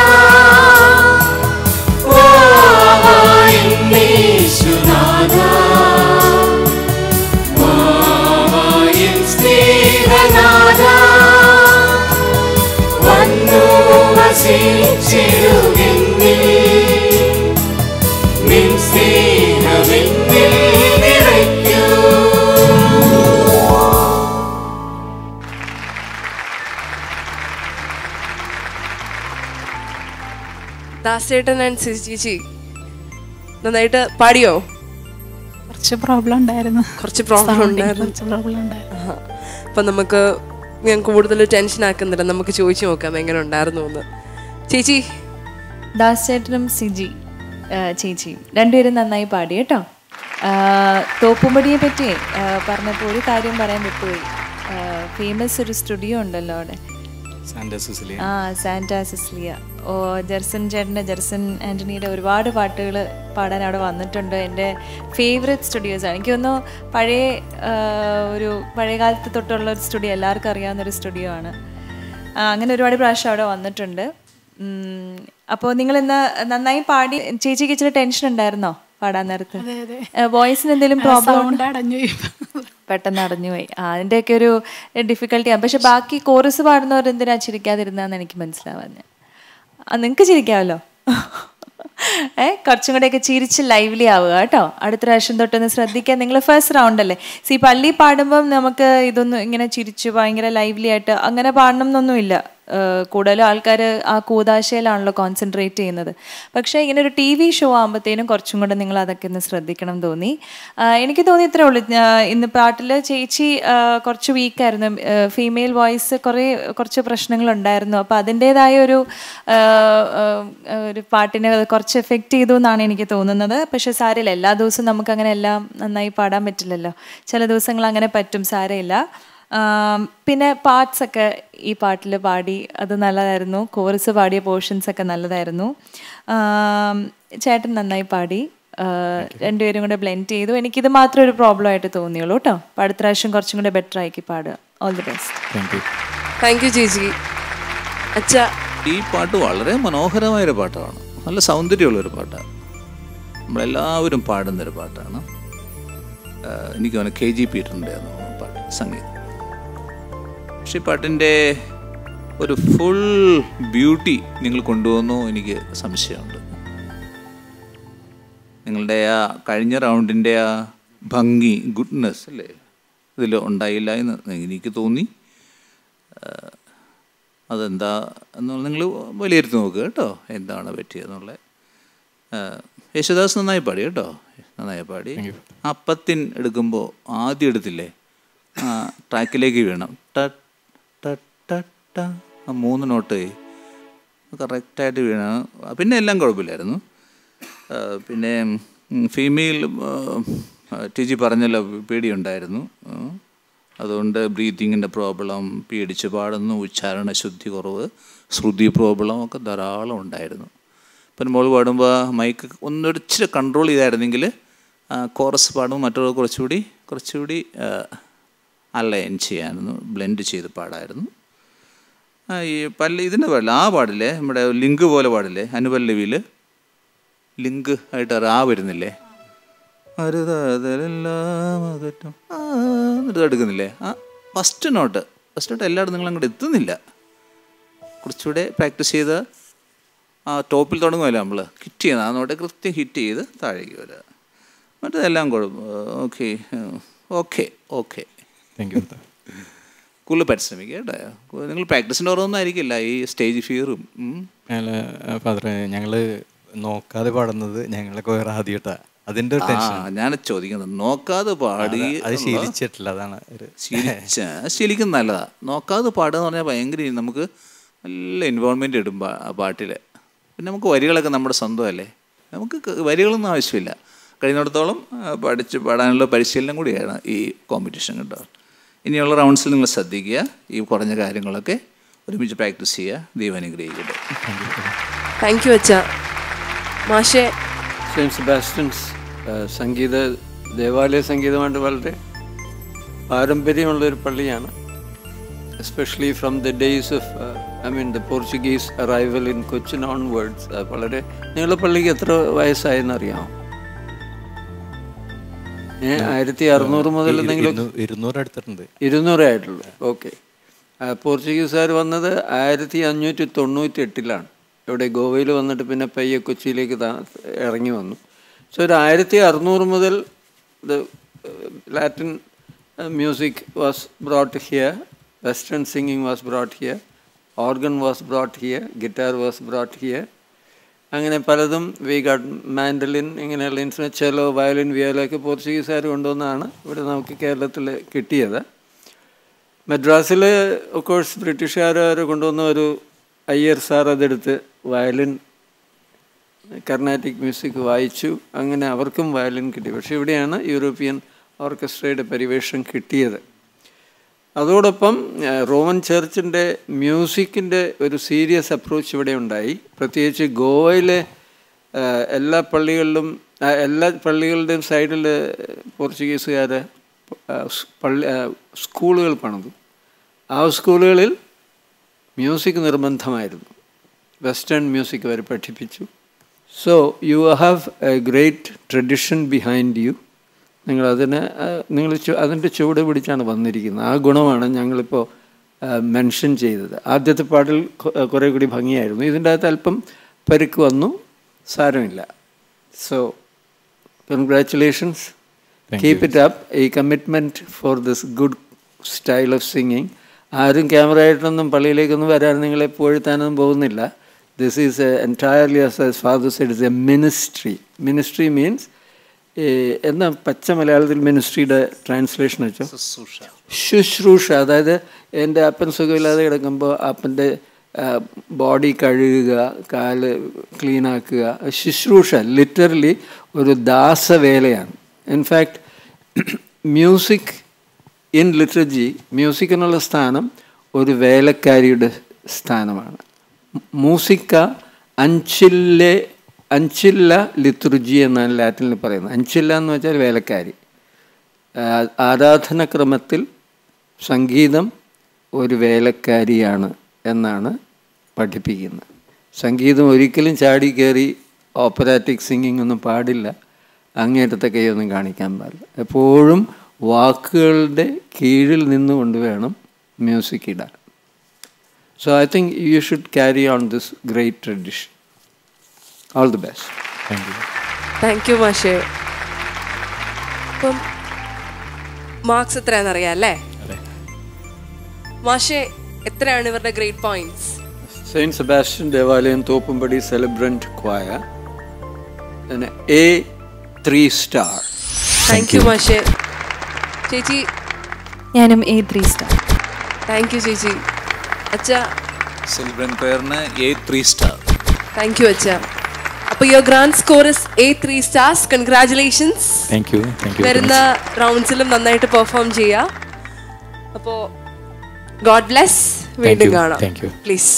വാവായൻ യേശുനാഥാ വാവായൻ സ്നേഹനാഥാ വന്നു വസിച്ചിടുമെന്നിൽ നിൻ സ്നേഹമെന്നിൽ നിറയ്ക്കൂ ദാസേട്ടൻ ആൻഡ് സിജി ചേച്ചി നന്നായിട്ട് പാടിയോ കുറച്ച് പ്രോബ്ലം ഉണ്ടായിരുന്നു കുറച്ച് പ്രോബ്ലം Sounding ഉണ്ടായിരുന്നു കുറച്ച് പ്രോബ്ലം ഉണ്ടായിരുന്നു ആഹാ. അപ്പൊ നമുക്ക് ഞാൻ കൂടുതൽ ടെൻഷൻ ആക്കുന്നില്ല നമുക്ക് ചോദിച്ചു നോക്കാം എങ്ങനെ ഉണ്ടായിരുന്നു എന്ന് ചേച്ചി ദാസ് ചേട്ടനും സിജി ആ, ചേച്ചിയും രണ്ടുപേരും നന്നായി പാടി കേട്ടോ ആ, തോപ്പുംപടിയെ പറ്റി ആ, പറഞ്ഞപ്പോൾ ഒരു കാര്യം പറയാൻ വിട്ടുപോയി ഫേമസ് ഒരു സ്റ്റുഡിയോ ഉണ്ടല്ലോ അവിടെ സാന്റാ സിസിലി ആ സാന്റാ സിസ്ലിയ ഓ ജെർസൺ ചേട്ടൻ്റെ ജെർസൺ ആൻ്റണിയുടെ ഒരുപാട് പാട്ടുകൾ പാടാൻ അവിടെ വന്നിട്ടുണ്ട് എൻ്റെ ഫേവറേറ്റ് സ്റ്റുഡിയോസാണ് എനിക്ക് തോന്നുന്നു പഴയ ആ, ഒരു പഴയ കാലത്ത് തൊട്ടുള്ള ഒരു സ്റ്റുഡിയോ എല്ലാവർക്കും അറിയാവുന്ന ഒരു സ്റ്റുഡിയോ ആണ് ആ, അങ്ങനെ ഒരുപാട് പ്രാവശ്യം അവിടെ വന്നിട്ടുണ്ട് അപ്പോൾ നിങ്ങൾ ഇന്ന് നന്നായി പാടി ചേച്ചിക്ക് ഇച്ചിരി ടെൻഷൻ ഉണ്ടായിരുന്നോ പാടാൻ നേരത്ത് അതെ, അതെ. വോയിസിന് എന്തെങ്കിലും ആ, പ്രോബ്ലം sound അടഞ്ഞു പോയി. പെട്ടെന്ന് അടഞ്ഞു പോയി ആ അതിൻ്റെയൊക്കെ ഒരു ഡിഫിക്കൽട്ടിയാണ് പക്ഷെ ബാക്കി കോറസ് പാടുന്നവർ എന്തിനാ ചിരിക്കാതിരുന്നതെന്ന് എനിക്ക് മനസ്സിലാവാഞ്ഞ ആ നിങ്ങൾക്ക് ചിരിക്കാമല്ലോ ഏ കുറച്ചും കൂടെയൊക്കെ ചിരിച്ച് ലൈവ്ലി ആവുക കേട്ടോ അടുത്ത പ്രാവശ്യം തൊട്ടൊന്ന് ശ്രദ്ധിക്കാൻ നിങ്ങൾ ഫസ്റ്റ് റൗണ്ട് അല്ലേ സി പള്ളി പാടുമ്പം നമുക്ക് ഇതൊന്നും ഇങ്ങനെ ചിരിച്ച് ഭയങ്കര ലൈവ്ലി ആയിട്ട് അങ്ങനെ പാടണം എന്നൊന്നുമില്ല ഏഹ് കൂടുതലും ആൾക്കാർ ആ കൂതാശയിലാണല്ലോ കോൺസെൻട്രേറ്റ് ചെയ്യുന്നത് പക്ഷേ ഇങ്ങനെ ഒരു ടി വി ഷോ ആകുമ്പോഴത്തേനും കുറച്ചും കൂടെ നിങ്ങൾ അതൊക്കെ ഒന്ന് ശ്രദ്ധിക്കണം തോന്നി ആഹ് എനിക്ക് തോന്നി ഇത്രേ ഉള്ളൂ ഞാ- ഇന്ന് പാട്ടിൽ ചേച്ചി ആഹ് കുറച്ച് വീക്കായിരുന്നു ഫീമെയിൽ വോയിസ് കുറേ കുറച്ച് പ്രശ്നങ്ങളുണ്ടായിരുന്നു അപ്പോൾ അതിൻ്റേതായ ഒരു ആഹ് ആഹ് ഒരു പാട്ടിനെ അത് കുറച്ച് എഫക്റ്റ് ചെയ്തു എന്നാണ് എനിക്ക് തോന്നുന്നത് പക്ഷേ സാരമില്ല എല്ലാ ദിവസവും നമുക്ക് അങ്ങനെ എല്ലാം നന്നായി പാടാൻ പറ്റില്ലല്ലോ ചില ദിവസങ്ങൾ അങ്ങനെ പറ്റും സാരമില്ല ആം, പിന്നെ പാർട്സ് ഒക്കെ ഈ പാട്ടിൽ പാടി അത് നല്ലതായിരുന്നു കോറസ് പാടിയ പോർഷൻസ് ഒക്കെ നല്ലതായിരുന്നു ആം, ചേട്ടൻ നന്നായി പാടി ആ, രണ്ടുപേരും കൂടെ ബ്ലെൻഡ് ചെയ്തു എനിക്കിത് മാത്രം ഒരു പ്രോബ്ലം ആയിട്ട് തോന്നിയുള്ളൂ കേട്ടോ അപ്പോൾ അടുത്ത പ്രാവശ്യം കുറച്ചും കൂടെ ബെറ്റർ ആക്കി പാടുക all the best thank you thank you ചേച്ചി അച്ഛാ ഈ പാട്ട് വളരെ മനോഹരമായൊരു പാട്ടാണ് നല്ല സൗന്ദര്യമുള്ളൊരു പാട്ടാണ് നമ്മളെല്ലാവരും പാടുന്നൊരു പാട്ടാണ് ആ, എനിക്ക് തോന്നുന്നു കെ ജി പീറ്ററിൻ്റെ പാട്ട് സംഗീതം പക്ഷേ ഈ പാട്ടിൻ്റെ ഒരു ഫുൾ ബ്യൂട്ടി നിങ്ങൾ കൊണ്ടുവന്നു എനിക്ക് സംശയമുണ്ട് നിങ്ങളുടെ ആ കഴിഞ്ഞ റൗണ്ടിൻ്റെ ആ ഭംഗി ഗുഡ്നെസ് അല്ലേ ഇതിൽ ഉണ്ടായില്ല എന്ന് എനിക്ക് തോന്നി ആ, അതെന്താ എന്നുള്ള നിങ്ങൾ വിലയിരുത്തി നോക്കുക കേട്ടോ എന്താണ് പറ്റിയതെന്നുള്ളത് യേശുദാസ് നന്നായി പാടി കേട്ടോ നന്നായി പാടി അപ്പത്തിൻ എടുക്കുമ്പോൾ ആദ്യം എടുത്തില്ലേ ആ ട്രാക്കിലേക്ക് വീണം ട ട ട ട ആ മൂന്ന് നോട്ട് കറക്റ്റായിട്ട് വീണ പിന്നെ എല്ലാം കുഴപ്പമില്ലായിരുന്നു ആ, പിന്നെ ഫീമെയിൽ ടി ജി പറഞ്ഞല്ലോ പേടിയുണ്ടായിരുന്നു ഉം. അതുകൊണ്ട് ബ്രീത്തിങ്ങിൻ്റെ പ്രോബ്ലം പേടിച്ച് പാടുന്നു ഉച്ചാരണ ശുദ്ധി കുറവ് ശ്രുതി പ്രോബ്ലം ഒക്കെ ധാരാളം ഉണ്ടായിരുന്നു പിന്നെ മോൾ പാടുമ്പോൾ മൈക്ക് ഒന്നൊരു ഇച്ചിരി കൺട്രോൾ ചെയ്തായിരുന്നെങ്കിൽ കോറസ് പാടുമ്പോൾ മറ്റുള്ളവർ കുറച്ചുകൂടി കുറച്ചുകൂടി അലൈൻ ചെയ്യായിരുന്നു ബ്ലെൻഡ് ചെയ്ത് പാടായിരുന്നു ആ, ഈ പല്ല് ഇതിൻ്റെ പാടില്ല ആ പാടില്ലേ നമ്മുടെ ലിങ്ക് പോലെ പാടില്ലേ അനുപല്ലവിയിൽ ലിങ്ക് ആയിട്ട് റാ വരുന്നില്ലേ അരുതാതെല്ലാം അകറ്റും ആ, എന്നിട്ട് എടുക്കുന്നില്ലേ ആ ഫസ്റ്റ് നോട്ട് ഫസ്റ്റ് നോട്ട് എല്ലായിടും നിങ്ങൾ അങ്ങോട്ട് എത്തുന്നില്ല കുറച്ചുകൂടെ പ്രാക്ടീസ് ചെയ്ത് ആ ടോപ്പിൽ തുടങ്ങുമല്ലോ നമ്മൾ ഹിറ്റ് ചെയ്യുന്നത് ആ നോട്ട് കൃത്യം ഹിറ്റ് ചെയ്ത് താഴേക്ക് വരിക മറ്റേതെല്ലാം കുഴപ്പം okay okay okay thank you കൂടുതൽ പരിശ്രമിക്കുക കേട്ടോ നിങ്ങൾ പ്രാക്ടീസിൻ്റെ കുറവൊന്നും ആയിരിക്കില്ല ഈ സ്റ്റേജ് ഫിയറും ഞങ്ങൾ ഫാദറെ ഞങ്ങൾ നോക്കാതെ പാടുന്നത് ഞങ്ങളെ കൊയർ ആദ്യമായിട്ടാ അതിന്റെ ഒരു ടെൻഷൻ ഞാൻ ചോദിക്കുന്നത് നോക്കാതെ പാടി അത് അത് എന്നുള്ള- ശീലിച്ചിട്ടില്ല അതാണ് ഒരു ശീലിച്ച ശീലിക്കുന്നത് നല്ലതാ നോക്കാതെ പാടുക എന്ന് പറഞ്ഞാൽ ഭയങ്കര നമുക്ക് നല്ല ഇൻവോൾവ്മെൻ്റ് ഇടും പാ- ആ പാട്ടിൽ പിന്നെ നമുക്ക് വരികളൊക്കെ നമ്മുടെ സ്വന്തമല്ലേ നമുക്ക് ക- വരികളൊന്നും ആവശ്യമില്ല കഴിയുന്നിടത്തോളം ആ, പഠിച്ച് പാടാനുള്ള പരിശീലനം കൂടിയാണ് ഈ കോമ്പറ്റീഷൻ കേട്ടോ ഇനിയുള്ള റൗണ്ട്സിൽ നിങ്ങൾ ശ്രദ്ധിക്കുക ഈ കുറഞ്ഞ കാര്യങ്ങളൊക്കെ ഒരുമിച്ച് പ്രാക്ടീസ് ചെയ്യുക ദൈവം അനുഗ്രഹിക്കട്ടെ താങ്ക് യു അച്ഛ മാഷെ സെയിൻറ്റ് സെബാസ്റ്റ്യൻസ് ആ, സംഗീത ദേവാലയ സംഗീതമായിട്ട് വളരെ പാരമ്പര്യമുള്ള ഒരു പള്ളിയാണ് especially from the days of I mean the Portuguese arrival in Cochin onwards വളരെ നിങ്ങളുടെ പള്ളിക്ക് എത്ര വയസ്സായെന്ന് അറിയാമോ ഏ ആയിരത്തി അറുന്നൂറ് മുതൽ ഇരു- എന്തെങ്കിലും ഇരുന്നൂ- ഇരുന്നൂറ് അടുത്തിട്ടുണ്ട് ഇരുന്നൂറേ ആയിട്ടുള്ളൂ ഓക്കെ പോർച്ചുഗീസുകാർ വന്നത് ആയിരത്തി അഞ്ഞൂറ്റി തൊണ്ണൂറ്റി എട്ടിലാണ് ഇവിടെ ഗോവയിൽ വന്നിട്ട് പിന്നെ പയ്യെ കൊച്ചിയിലേക്ക് താ- ഇറങ്ങി വന്നു സോ ഒരു ആയിരത്തി അറുന്നൂറ് മുതൽ the Latin music was brought here western singing was brought here organ was brought here guitar was brought here അങ്ങനെ പലതും വി ഗാഡ് മാൻഡലിൻ ഇങ്ങനെയുള്ള ഇൻസ്ട്രുമെൻറ്റ് ചെലോ വയലിൻ വിയോല ഒക്കെ പോർച്ചുഗീസുകാർ കൊണ്ടുവന്നാണ് ഇവിടെ നമുക്ക് കേരളത്തിൽ കിട്ടിയത് മദ്രാസിൽ കോഴ്സ് ബ്രിട്ടീഷുകാർ കൊണ്ടുവന്ന ഒരു അയ്യർ സാർ അതെടുത്ത് വയലിൻ കർണാറ്റിക് മ്യൂസിക് വായിച്ചു അങ്ങനെ അവർക്കും വയലിൻ കിട്ടി പക്ഷേ ഇവിടെയാണ് യൂറോപ്യൻ ഓർക്കസ്ട്രയുടെ പരിവേഷം കിട്ടിയത് അതോടൊപ്പം ആ, റോമൻ ചർച്ചിൻ്റെ മ്യൂസിക്കിൻ്റെ ഒരു സീരിയസ് അപ്രോച്ച് ഇവിടെ ഉണ്ടായി പ്രത്യേകിച്ച് ഗോവയിലെ ആ, എല്ലാ പള്ളികളിലും ആ, എല്ലാ പള്ളികളുടെയും സൈഡിൽ പോർച്ചുഗീസുകാർ പള്ളി ആ, സ്കൂളുകൾ പണിതു ആ സ്കൂളുകളിൽ മ്യൂസിക് നിർബന്ധമായിരുന്നു വെസ്റ്റേൺ മ്യൂസിക് അവർ പഠിപ്പിച്ചു so you have a great tradition behind you നിങ്ങൾ അതിന് നിങ്ങൾ അതിൻ്റെ ചുവട് പിടിച്ചാണ് വന്നിരിക്കുന്നത് ആ ഗുണമാണ് ഞങ്ങളിപ്പോൾ മെൻഷൻ ചെയ്തത് ആദ്യത്തെ പാട്ടിൽ കൊ- കുറേ കൂടി ഭംഗിയായിരുന്നു ഇതിൻ്റെ അകത്ത് അല്പം പരിക്ക് വന്നു സാരമില്ല so congratulations Thank keep you. It up ഈ commitment for this good style of singing ആരും ക്യാമറ ആയിട്ടൊന്നും പള്ളിയിലേക്കൊന്നും വരാൻ നിങ്ങളെ പുകഴ്ത്താനൊന്നും പോകുന്നില്ല this is entirely as father side is a ministry ministry means എന്നാ പച്ച മലയാളത്തിൽ മിനിസ്ട്രിയുടെ ട്രാൻസ്ലേഷൻ വെച്ചോ ശുശ്രൂഷ അതായത് എൻ്റെ അപ്പൻ സുഖമില്ലാതെ കിടക്കുമ്പോൾ അപ്പൻ്റെ ബോഡി കഴുകുക കാല് ക്ലീനാക്കുക ശുശ്രൂഷ ലിറ്ററലി ഒരു ദാസവേലയാണ് in fact music in liturgy music എന്നുള്ള സ്ഥാനം ഒരു വേലക്കാരിയുടെ സ്ഥാനമാണ് മൂസിക്ക അഞ്ചില്ലെ അഞ്ചില്ല ലിത്തുർജി എന്നാണ് ലാറ്റിനിൽ പറയുന്നത് അഞ്ചില്ല എന്ന് വെച്ചാൽ വേലക്കാരി ആ, ആരാധനക്രമത്തിൽ സംഗീതം ഒരു വേലക്കാരിയാണ് എന്നാണ് പഠിപ്പിക്കുന്നത് സംഗീതം ഒരിക്കലും ചാടി കയറി ഓപ്പറാറ്റിക് സിംഗിങ് ഒന്നും പാടില്ല അങ്ങേറ്റത്തെ കൈയൊന്നും കാണിക്കാൻ പാടില്ല എപ്പോഴും വാക്കുകളുടെ കീഴിൽ നിന്നുകൊണ്ട് വേണം മ്യൂസിക് ഇടാൻ so I think you should carry on this great tradition all the best thank you thank you മാഷേ അപ്പം മാർക്സ് എത്രയാണെന്ന് അറിയാം അല്ലേ മാഷേ എത്രയാണ് ഇവരുടെ ഗ്രേറ്റ് പോയിന്റ്സ് സെയിൻറ്റ് സെബാസ്റ്റ്യൻ ദേവാലയം തോപ്പുംപടി സെലിബ്രൻറ്റ് ക്വായ A three star thank you മാഷേ ചേച്ചി ഞാനും A three star thank you ചേച്ചി അച്ഛ സിൽവൻ പേറിന് A three star thank you അച്ഛ അപ്പൊ your grand score is A three stars congratulations thank you thank you വരുന്ന റൗണ്ട്സിലും നന്നായിട്ട് പെർഫോം ചെയ്യാം അപ്പോ ഗോഡ് ബ്ലെസ് വീണ്ടും you, കാണാം thank you. പ്ലീസ്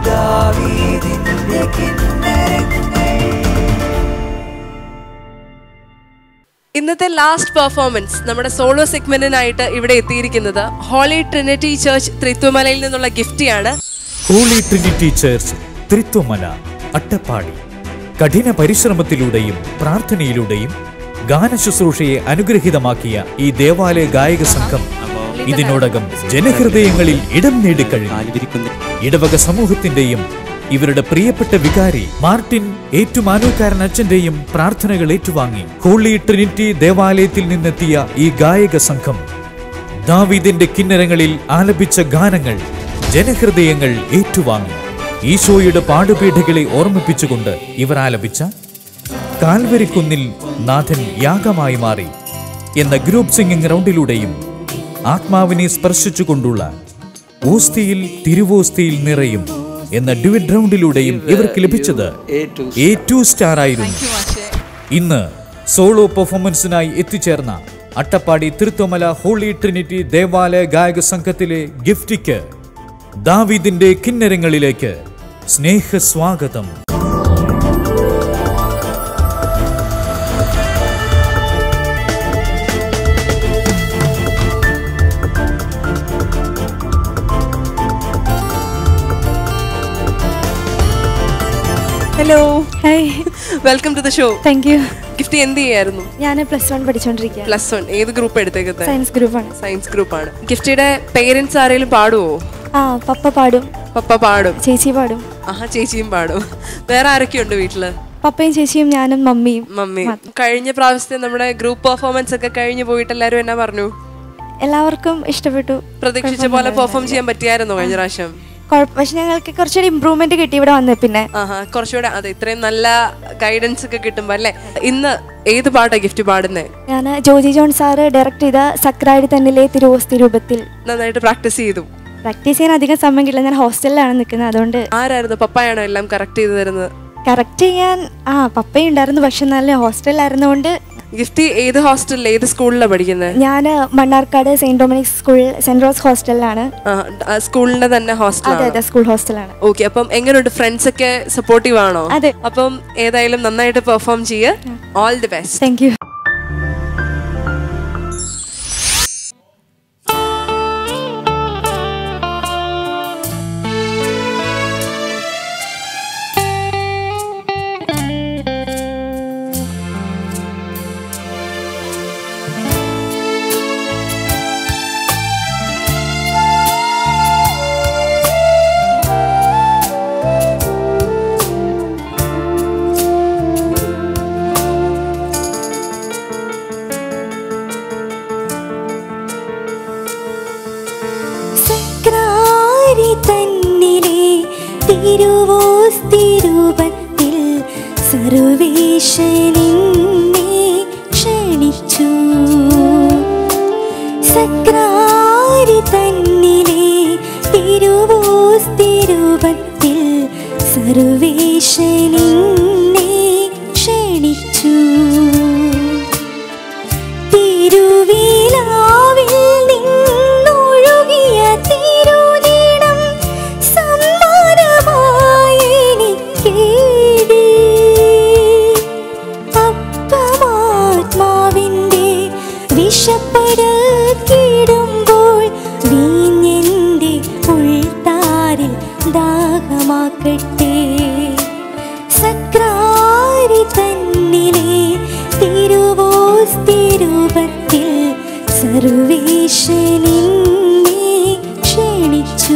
ഇന്നത്തെ ലാസ്റ്റ് പെർഫോമൻസ് നമ്മുടെ സോളോ സെഗ്മെന്റിനായിട്ട് ഇവിടെ എത്തിയിരിക്കുന്നത് ഹോളി ട്രിനിറ്റി ചർച്ച് ത്രിത്വമലയിൽ നിന്നുള്ള ഗിഫ്റ്റിയാണ് Holy Trinity Church Thrithwamala Attappadi കഠിന പരിശ്രമത്തിലൂടെയും പ്രാർത്ഥനയിലൂടെയും ഗാനശുശ്രൂഷയെ അനുഗ്രഹീതമാക്കിയ ഈ ദേവാലയ ഗായക സംഘം ഇതിനോടകം ജനഹൃദയങ്ങളിൽ ഇടം നേടിക്കഴിഞ്ഞു ഇടവക സമൂഹത്തിന്റെയും ഇവരുടെ പ്രിയപ്പെട്ട വികാരി മാർട്ടിൻ ഏറ്റുമാനൂക്കാരൻ അച്ഛന്റെയും പ്രാർത്ഥനകൾ ഏറ്റുവാങ്ങി ഹോളി ട്രിനിറ്റി ദേവാലയത്തിൽ നിന്നെത്തിയ ഈ ഗായക സംഘം ദാവീദിന്റെ കിന്നരങ്ങളിൽ ആലപിച്ച ഗാനങ്ങൾ ജനഹൃദയങ്ങൾ ഏറ്റുവാങ്ങി ഈശോയുടെ പാടുപീഠകളെ ഓർമ്മിപ്പിച്ചുകൊണ്ട് ഇവർ ആലപിച്ച കാൽവരിക്കുന്നിൽ നാഥൻ യാഗമായി മാറി എന്ന ഗ്രൂപ്പ് സിംഗിംഗ് റൗണ്ടിലൂടെയും ആത്മാവിനെ സ്പർശിച്ചുകൊണ്ടുള്ള ഓസ്തിയിൽ തിരുവോസ്തിയിൽ നിറയും എന്ന ഡ്യുവറ്റ് റൗണ്ടിലൂടെയും ഇവർക്ക് ലഭിച്ചത് എ ടു സ്റ്റാർ ആയിരുന്നു ഇന്ന് സോളോ പെർഫോമൻസിനായി എത്തിച്ചേർന്ന അട്ടപ്പാടി തിരുത്തോമല ഹോളി ട്രിനിറ്റി ദേവാലയ ഗായക സംഘത്തിലെ ഗിഫ്റ്റിക്ക് ദാവീദിന്റെ കിന്നരങ്ങളിലേക്ക് സ്നേഹസ്വാഗതം hello hi welcome to the show thank you gift എന്ത് ചെയ്യായിരുന്നു ഞാൻ പ്ലസ് വൺ പഠിച്ചുകൊണ്ടിരിക്കുക പ്ലസ് വൺ ഏത് ഗ്രൂപ്പ് എടുത്തേക്കുന്നത് സയൻസ് ഗ്രൂപ്പാണ് സയൻസ് ഗ്രൂപ്പാണ് ഗിഫ്റ്റിയുടെ പേരൻസ് ആരെങ്കിലും പാടുവോ ആ പപ്പ പാടും പപ്പ പാടും ചേച്ചി പാടും ആഹാ ചേച്ചിയും പാടും വേറെ ആരൊക്കെയുണ്ട് വീട്ടില് പപ്പയും ചേച്ചിയും ഞാനും മമ്മിയും മമ്മി കഴിഞ്ഞ പ്രാവശ്യത്തെ നമ്മുടെ ഗ്രൂപ്പ് പെർഫോമൻസ് ഒക്കെ കഴിഞ്ഞു പോയിട്ട് എല്ലാരും എന്നാ പറഞ്ഞു എല്ലാവർക്കും ഇഷ്ടപ്പെട്ടു പ്രതീക്ഷിച്ച പോലെ പെർഫോം ചെയ്യാൻ പറ്റിയായിരുന്നോ കഴിഞ്ഞ പ്രാവശ്യം കുഴപ്പം പക്ഷെ ഞങ്ങൾക്ക് കുറച്ചൊരു ഇമ്പ്രൂവ്മെന്റ് കിട്ടി ഇവിടെ വന്നേ പിന്നെ ആഹാ കുറച്ചുകൂടെ അതെ ഇത്രയും നല്ല ഗൈഡൻസ് ഒക്കെ കിട്ടുമ്പോ അല്ലേ ഇന്ന് ഏത് പാട്ടാ ഗിഫ്റ്റ് പാടുന്നേ ഞാൻ ജോജി ജോൺ സാറ് ഡയറക്റ്റ് ചെയ്ത സക്രാടി തന്നിലെ തിരുവോസ്തി രൂപത്തിൽ നന്നായിട്ട് പ്രാക്ടീസ് ചെയ്തു പ്രാക്ടീസ് ചെയ്യാൻ അധികം സമയം കിട്ടില്ല ഞാൻ ഹോസ്റ്റലിലാണ് നിൽക്കുന്നത് അതുകൊണ്ട് ആരായിരുന്നു പപ്പായാണോ എല്ലാം കറക്റ്റ് ചെയ്തു തരുന്നത് കറക്റ്റ് ചെയ്യാൻ ആ പപ്പയുണ്ടായിരുന്നു പക്ഷെ നല്ല ഹോസ്റ്റലിലായിരുന്നുകൊണ്ട് ഗിഫ്റ്റ് ഏത് ഹോസ്റ്റലിൽ ഏത് സ്കൂളിലാണ് പഠിക്കുന്നത് ഞാൻ Mannarkkad saint Dominic's school saint Rose ഹോസ്റ്റലിലാണ് സ്കൂളിന്റെ തന്നെ അതെ ഹോസ്റ്റൽ അതെ സ്കൂൾ ഹോസ്റ്റലാണ് ഓക്കെ അപ്പം എങ്ങനെയുണ്ട് ഫ്രണ്ട്സ് ഒക്കെ സപ്പോർട്ടീവ് ആണോ അതെ. അപ്പം ഏതായാലും നന്നായിട്ട് പെർഫോം ചെയ്യ all the best thank you സക്രാരി തന്നിലെ തിരുവോസ്തിരൂപത്തിൽ സർവേശനിന്നെ ക്ഷണിച്ചു സക്രാരി തന്നിലെ തിരുവോസ്തിരൂപത്തിൽ സർവേശനിന്നെ ക്ഷണിച്ചു തിരുവിലാവിൽ നിന്നൊഴുകിയ തിരുനീണം സമ്മാനമായി എനിക്കേകി. അപ്പമാത്മാവിന്റെ വിഷപ്പടക്കിടുമ്പോൾ വീഞ്ഞെന്റെ ഉൾത്താരിൽ ദാഹമാക്കട്ടെ സക്രാരി തന്നിലെ തിരുവോസ്തിരൂപത്തിൽ സർവേശനിന്നെ ക്ഷണിച്ചു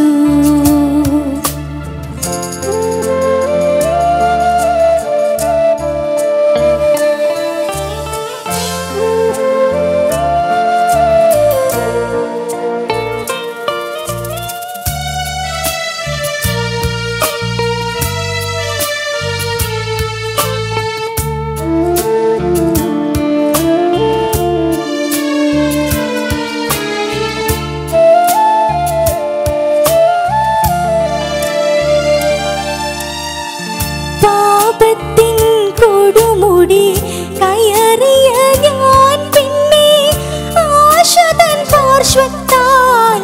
പാപത്തിൻ കൊടുമുടി കയറിയ ഞാൻ പിന്നെ ആശതൻ പാർശ്വത്താൽ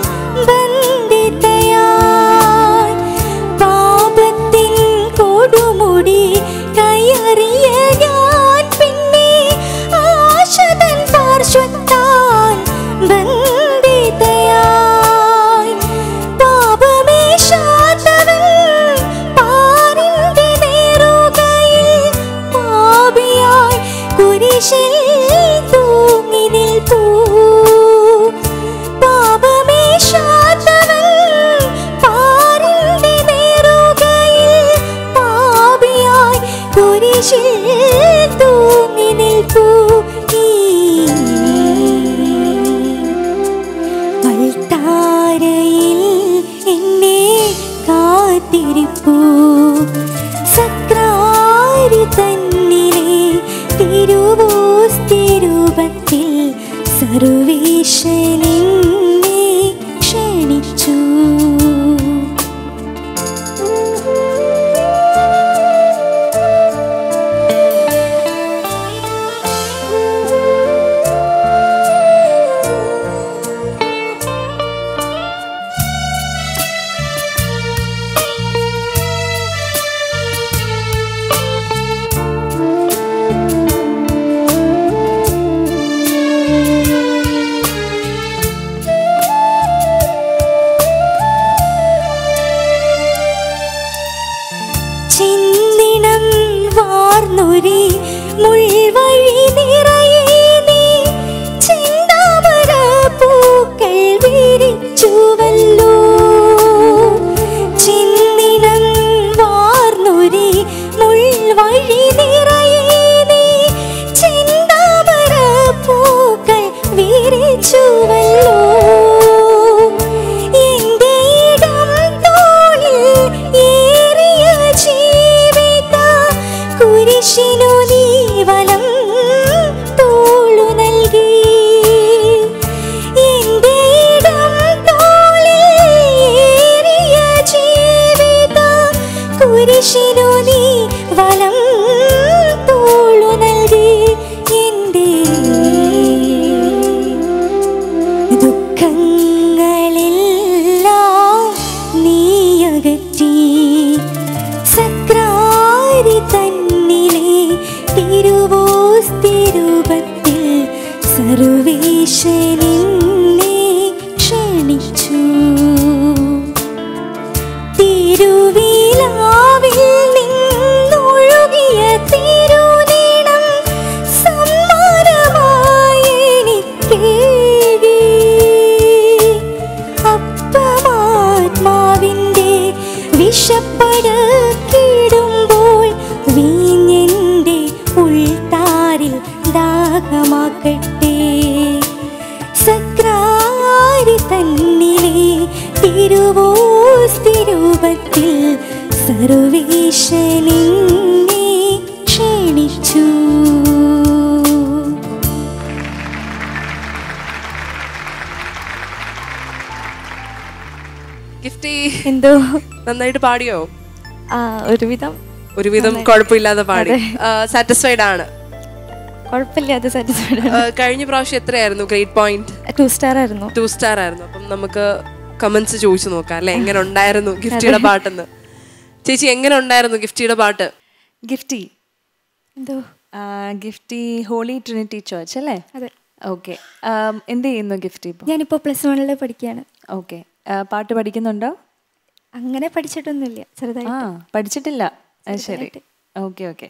ബന്ധിതയായി പാപത്തിൻ കൊടുമുടി കയറിയ ഞാൻ പിന്നെ ആശതൻ പാർശ്വത്താൽ ബന്ധിതയായി പാപമേശാത്തവൻ പാരിന്റെ നേറുകയിൽ പാപിയായി കുരിശിൽ തൂങ്ങി നിൽപ്പൂ ദാഹമാകട്ടെ സക്രാരി തന്നിലെ തിരുവോസ്തിരൂപത്തിൽ സർവേശനിന്നെ ക്ഷണിച്ചു ഗിഫ്റ്റി എന്തോ നന്നായിട്ട് പാടിയോ ആ ഒരുവിധം ഒരുവിധം നന്നായി. കുഴപ്പമില്ലാതെ പാടി അതെ. സാറ്റിസ്ഫൈഡ് ആണ് കുഴപ്പമില്ലാതെ സാറ്റിസ്ഫൈഡ് ആ, കഴിഞ്ഞ പ്രാവശ്യം എത്രയായിരുന്നു ഗ്രേറ്റ് പോയിന്റ് ടു സ്റ്റാർ ആയിരുന്നു ടു സ്റ്റാർ ആയിരുന്നു അപ്പം നമുക്ക് കമന്റ്സ് ചോദിച്ചു നോക്കാം അല്ലെ എങ്ങനെ ഉണ്ടായിരുന്നു ഗിഫ്റ്റിയുടെ അതെ. പാട്ടെന്ന് ചേച്ചി എങ്ങനെ ഉണ്ടായിരുന്നു ഗിഫ്റ്റിയുടെ പാട്ട് ഗിഫ്റ്റി എന്തോ ഗിഫ്റ്റി ഹോളി ട്രിനിറ്റി ചേർച്ച് അല്ലേ അതെ ഓക്കെ എന്ത് ചെയ്യുന്നു ഗിഫ്റ്റി ഇപ്പോൾ ഞാനിപ്പോൾ പ്ലസ് വണ്ണിൽ പഠിക്കുകയാണ് ഓക്കെ പാട്ട് പഠിക്കുന്നുണ്ടോ അങ്ങനെ പഠിച്ചിട്ടൊന്നുമില്ല ആ ചെറുതായിട്ട് പഠിച്ചിട്ടില്ല അത് ശരി ചെറുതായിട്ട്. ഓക്കെ ഓക്കെ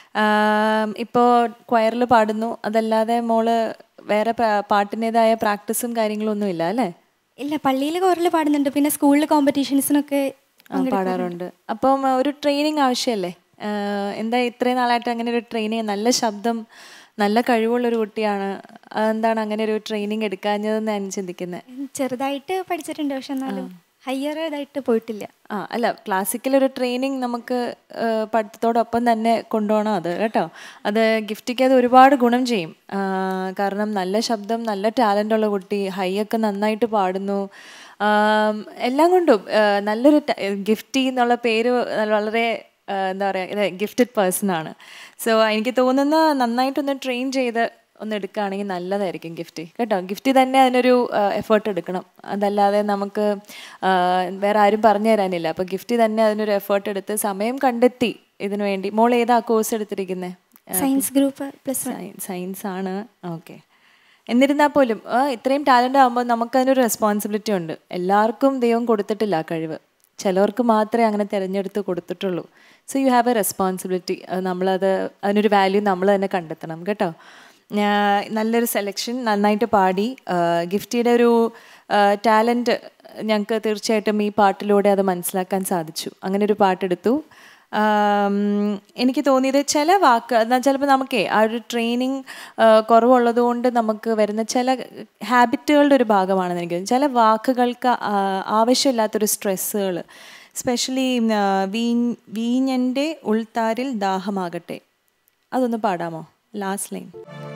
ഇപ്പോൾ ക്വയറിൽ പാടുന്നു അതല്ലാതെ മോള് വേറെ പ്രാ- പാട്ടിൻ്റെതായ പ്രാക്ടീസും കാര്യങ്ങളും ഒന്നും ഇല്ല അല്ലേ ഇല്ല പള്ളിയിൽ കോറിൽ പാടുന്നുണ്ട് പിന്നെ സ്കൂളിൽ കോമ്പറ്റീഷൻസിനൊക്കെ ആ, പാടാറുണ്ട് അപ്പം ആ, ഒരു ട്രെയിനിങ് ആവശ്യമല്ലേ ആ, എന്താ ഇത്രയും നാളായിട്ട് അങ്ങനെ ഒരു ട്രെയിനിങ് നല്ല ശബ്ദം നല്ല കഴിവുള്ളൊരു കുട്ടിയാണ് അതെന്താണ് അങ്ങനെ ഒരു ട്രെയിനിങ് എടുക്കാഞ്ഞതെന്ന് ഞാൻ ചിന്തിക്കുന്നത് ചെറുതായിട്ട് പഠിച്ചിട്ടുണ്ട് പക്ഷെ എന്നാലും ഹയർ ഇതായിട്ട് പോയിട്ടില്ല ആ അല്ല ക്ലാസിക്കൽ ഒരു ട്രെയിനിങ് നമുക്ക് ആ, പഠിത്തത്തോടൊപ്പം തന്നെ കൊണ്ടുപോകണം അത് കേട്ടോ അത് ഗിഫ്റ്റിക്ക് അത് ഒരുപാട് ഗുണം ചെയ്യും ആ, കാരണം നല്ല ശബ്ദം നല്ല ടാലൻ്റ് ഉള്ള കുട്ടി ഹൈ ഒക്കെ നന്നായിട്ട് പാടുന്നു ആം, എല്ലാം കൊണ്ടും ആ, നല്ലൊരു ഗിഫ്റ്റി എന്നുള്ള പേര് വളരെ ആ, എന്താ പറയുക ഗിഫ്റ്റഡ് പേഴ്സൺ ആണ് സോ എനിക്ക് തോന്നുന്ന നന്നായിട്ടൊന്ന് ട്രെയിൻ ചെയ്ത് ഒന്ന് എടുക്കുകയാണെങ്കിൽ നല്ലതായിരിക്കും ഗിഫ്റ്റ് കേട്ടോ ഗിഫ്റ്റ് തന്നെ അതിനൊരു എഫേർട്ട് എടുക്കണം അതല്ലാതെ നമുക്ക് ആ, വേറെ ആരും പറഞ്ഞു തരാനില്ല അപ്പോൾ ഗിഫ്റ്റ് തന്നെ അതിനൊരു എഫേർട്ട് എടുത്ത് സമയം കണ്ടെത്തി ഇതിനു വേണ്ടി മോൾ ഏതാ കോഴ്സ് എടുത്തിരിക്കുന്നത് സയൻസ് ഗ്രൂപ്പ് പ്ലസ് സയൻസ് ആണ് ഓക്കെ എന്നിരുന്നാൽ പോലും ആ, ഇത്രയും ടാലൻ്റ് ആകുമ്പോൾ നമുക്കതിനൊരു റെസ്പോൺസിബിലിറ്റി ഉണ്ട് എല്ലാവർക്കും ദൈവം കൊടുത്തിട്ടില്ല ആ കഴിവ് ചിലവർക്ക് മാത്രമേ അങ്ങനെ തിരഞ്ഞെടുത്ത് കൊടുത്തിട്ടുള്ളൂ so you have a responsibility നമ്മളത് അതിനൊരു വാല്യൂ നമ്മൾ തന്നെ കണ്ടെത്തണം കേട്ടോ ഞാ- നല്ലൊരു സെലക്ഷൻ നന്നായിട്ട് പാടി ആ, ഗിഫ്റ്റിയുടെ ഒരു ടാലൻറ്റ് ഞങ്ങൾക്ക് തീർച്ചയായിട്ടും ഈ പാട്ടിലൂടെ അത് മനസ്സിലാക്കാൻ സാധിച്ചു അങ്ങനെ ഒരു പാട്ടെടുത്തു ആം, എനിക്ക് തോന്നിയത് ചില വാക്ക് എന്നാൽ ചിലപ്പോൾ നമുക്കേ ആ ഒരു ട്രെയിനിങ് കുറവുള്ളത് കൊണ്ട് നമുക്ക് വരുന്ന ചില ഹാബിറ്റുകളുടെ ഒരു ഭാഗമാണെന്ന് എനിക്ക് തോന്നുന്നു ചില വാക്കുകൾക്ക് ആ, ആവശ്യമില്ലാത്തൊരു സ്ട്രെസ്സുകൾ സ്പെഷ്യലി വീ വീഞ്ഞൻ്റെ ഉൾത്താരിൽ ദാഹമാകട്ടെ അതൊന്ന് പാടാമോ ലാസ്റ്റ് ലൈൻ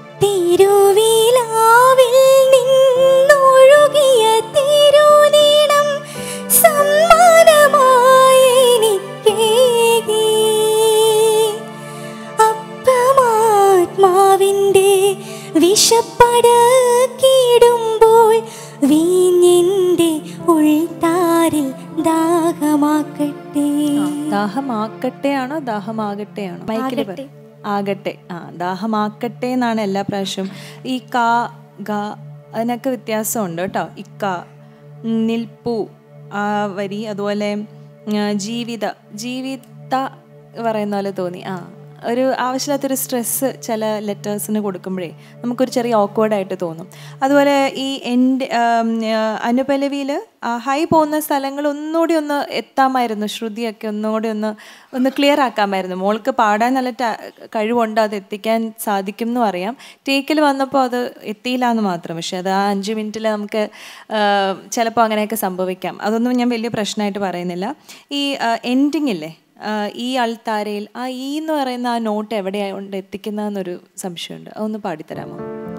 തിരുവിലാവിൽ നിന്നൊഴുകിയ തിരുനീളം സമ്മാനമായി എനിക്കേകി. അപ്പമാത്മാവിൻ്റെ വിശപ്പടക്കിടുമ്പോൾ വീഞ്ഞിൻ്റെ ഉൾത്താരിൽ ദാഹമാക്കട്ടെ ദാഹമാക്കട്ടെ ആണോ ദാഹമാകട്ടെ ആണോ മൈക്കിൽ പറ ആകട്ടെ. ആകട്ടെ ആ ദാഹമാക്കട്ടെ എന്നാണ് എല്ലാ പ്രാവശ്യവും ഈ കാ ഗ അതിനൊക്കെ വ്യത്യാസമുണ്ട് കേട്ടോ ഇക്ക നിൽപ്പു ആ വരി അതുപോലെ ഉം, ജീവിത ജീവിത പറയുന്ന പോലെ തോന്നി ആ ഒരു ആവശ്യമില്ലാത്തൊരു സ്ട്രെസ്സ് ചില ലെറ്റേഴ്സിന് കൊടുക്കുമ്പോഴേ നമുക്കൊരു ചെറിയ ഓക്വേർഡായിട്ട് തോന്നും അതുപോലെ ഈ എൻ്റെ അനുപലവിയിൽ ഹൈ പോകുന്ന സ്ഥലങ്ങൾ ഒന്നുകൂടി ഒന്ന് എത്താമായിരുന്നു ശ്രുതിയൊക്കെ ഒന്നുകൂടി ഒന്ന് ഒന്ന് ക്ലിയർ ആക്കാമായിരുന്നു മോൾക്ക് പാടാൻ നല്ല ta- കഴിവുണ്ട് അത് എത്തിക്കാൻ സാധിക്കും എന്നും അറിയാം ടേക്കിൽ വന്നപ്പോൾ അത് എത്തിയില്ല എന്ന് മാത്രം പക്ഷെ അത് ആ അഞ്ച് മിനിറ്റിൽ നമുക്ക് ചിലപ്പോൾ അങ്ങനെയൊക്കെ സംഭവിക്കാം അതൊന്നും ഞാൻ വലിയ പ്രശ്നമായിട്ട് പറയുന്നില്ല ഈ എൻഡിങ് ഇല്ലേ ആ, ഈ അൾത്താരയിൽ ആ ഈ എന്ന് പറയുന്ന ആ നോട്ട് എവിടെയായോണ്ട് എത്തിക്കുന്നതെന്നൊരു സംശയമുണ്ട് അതൊന്ന് പാടിത്തരാമോ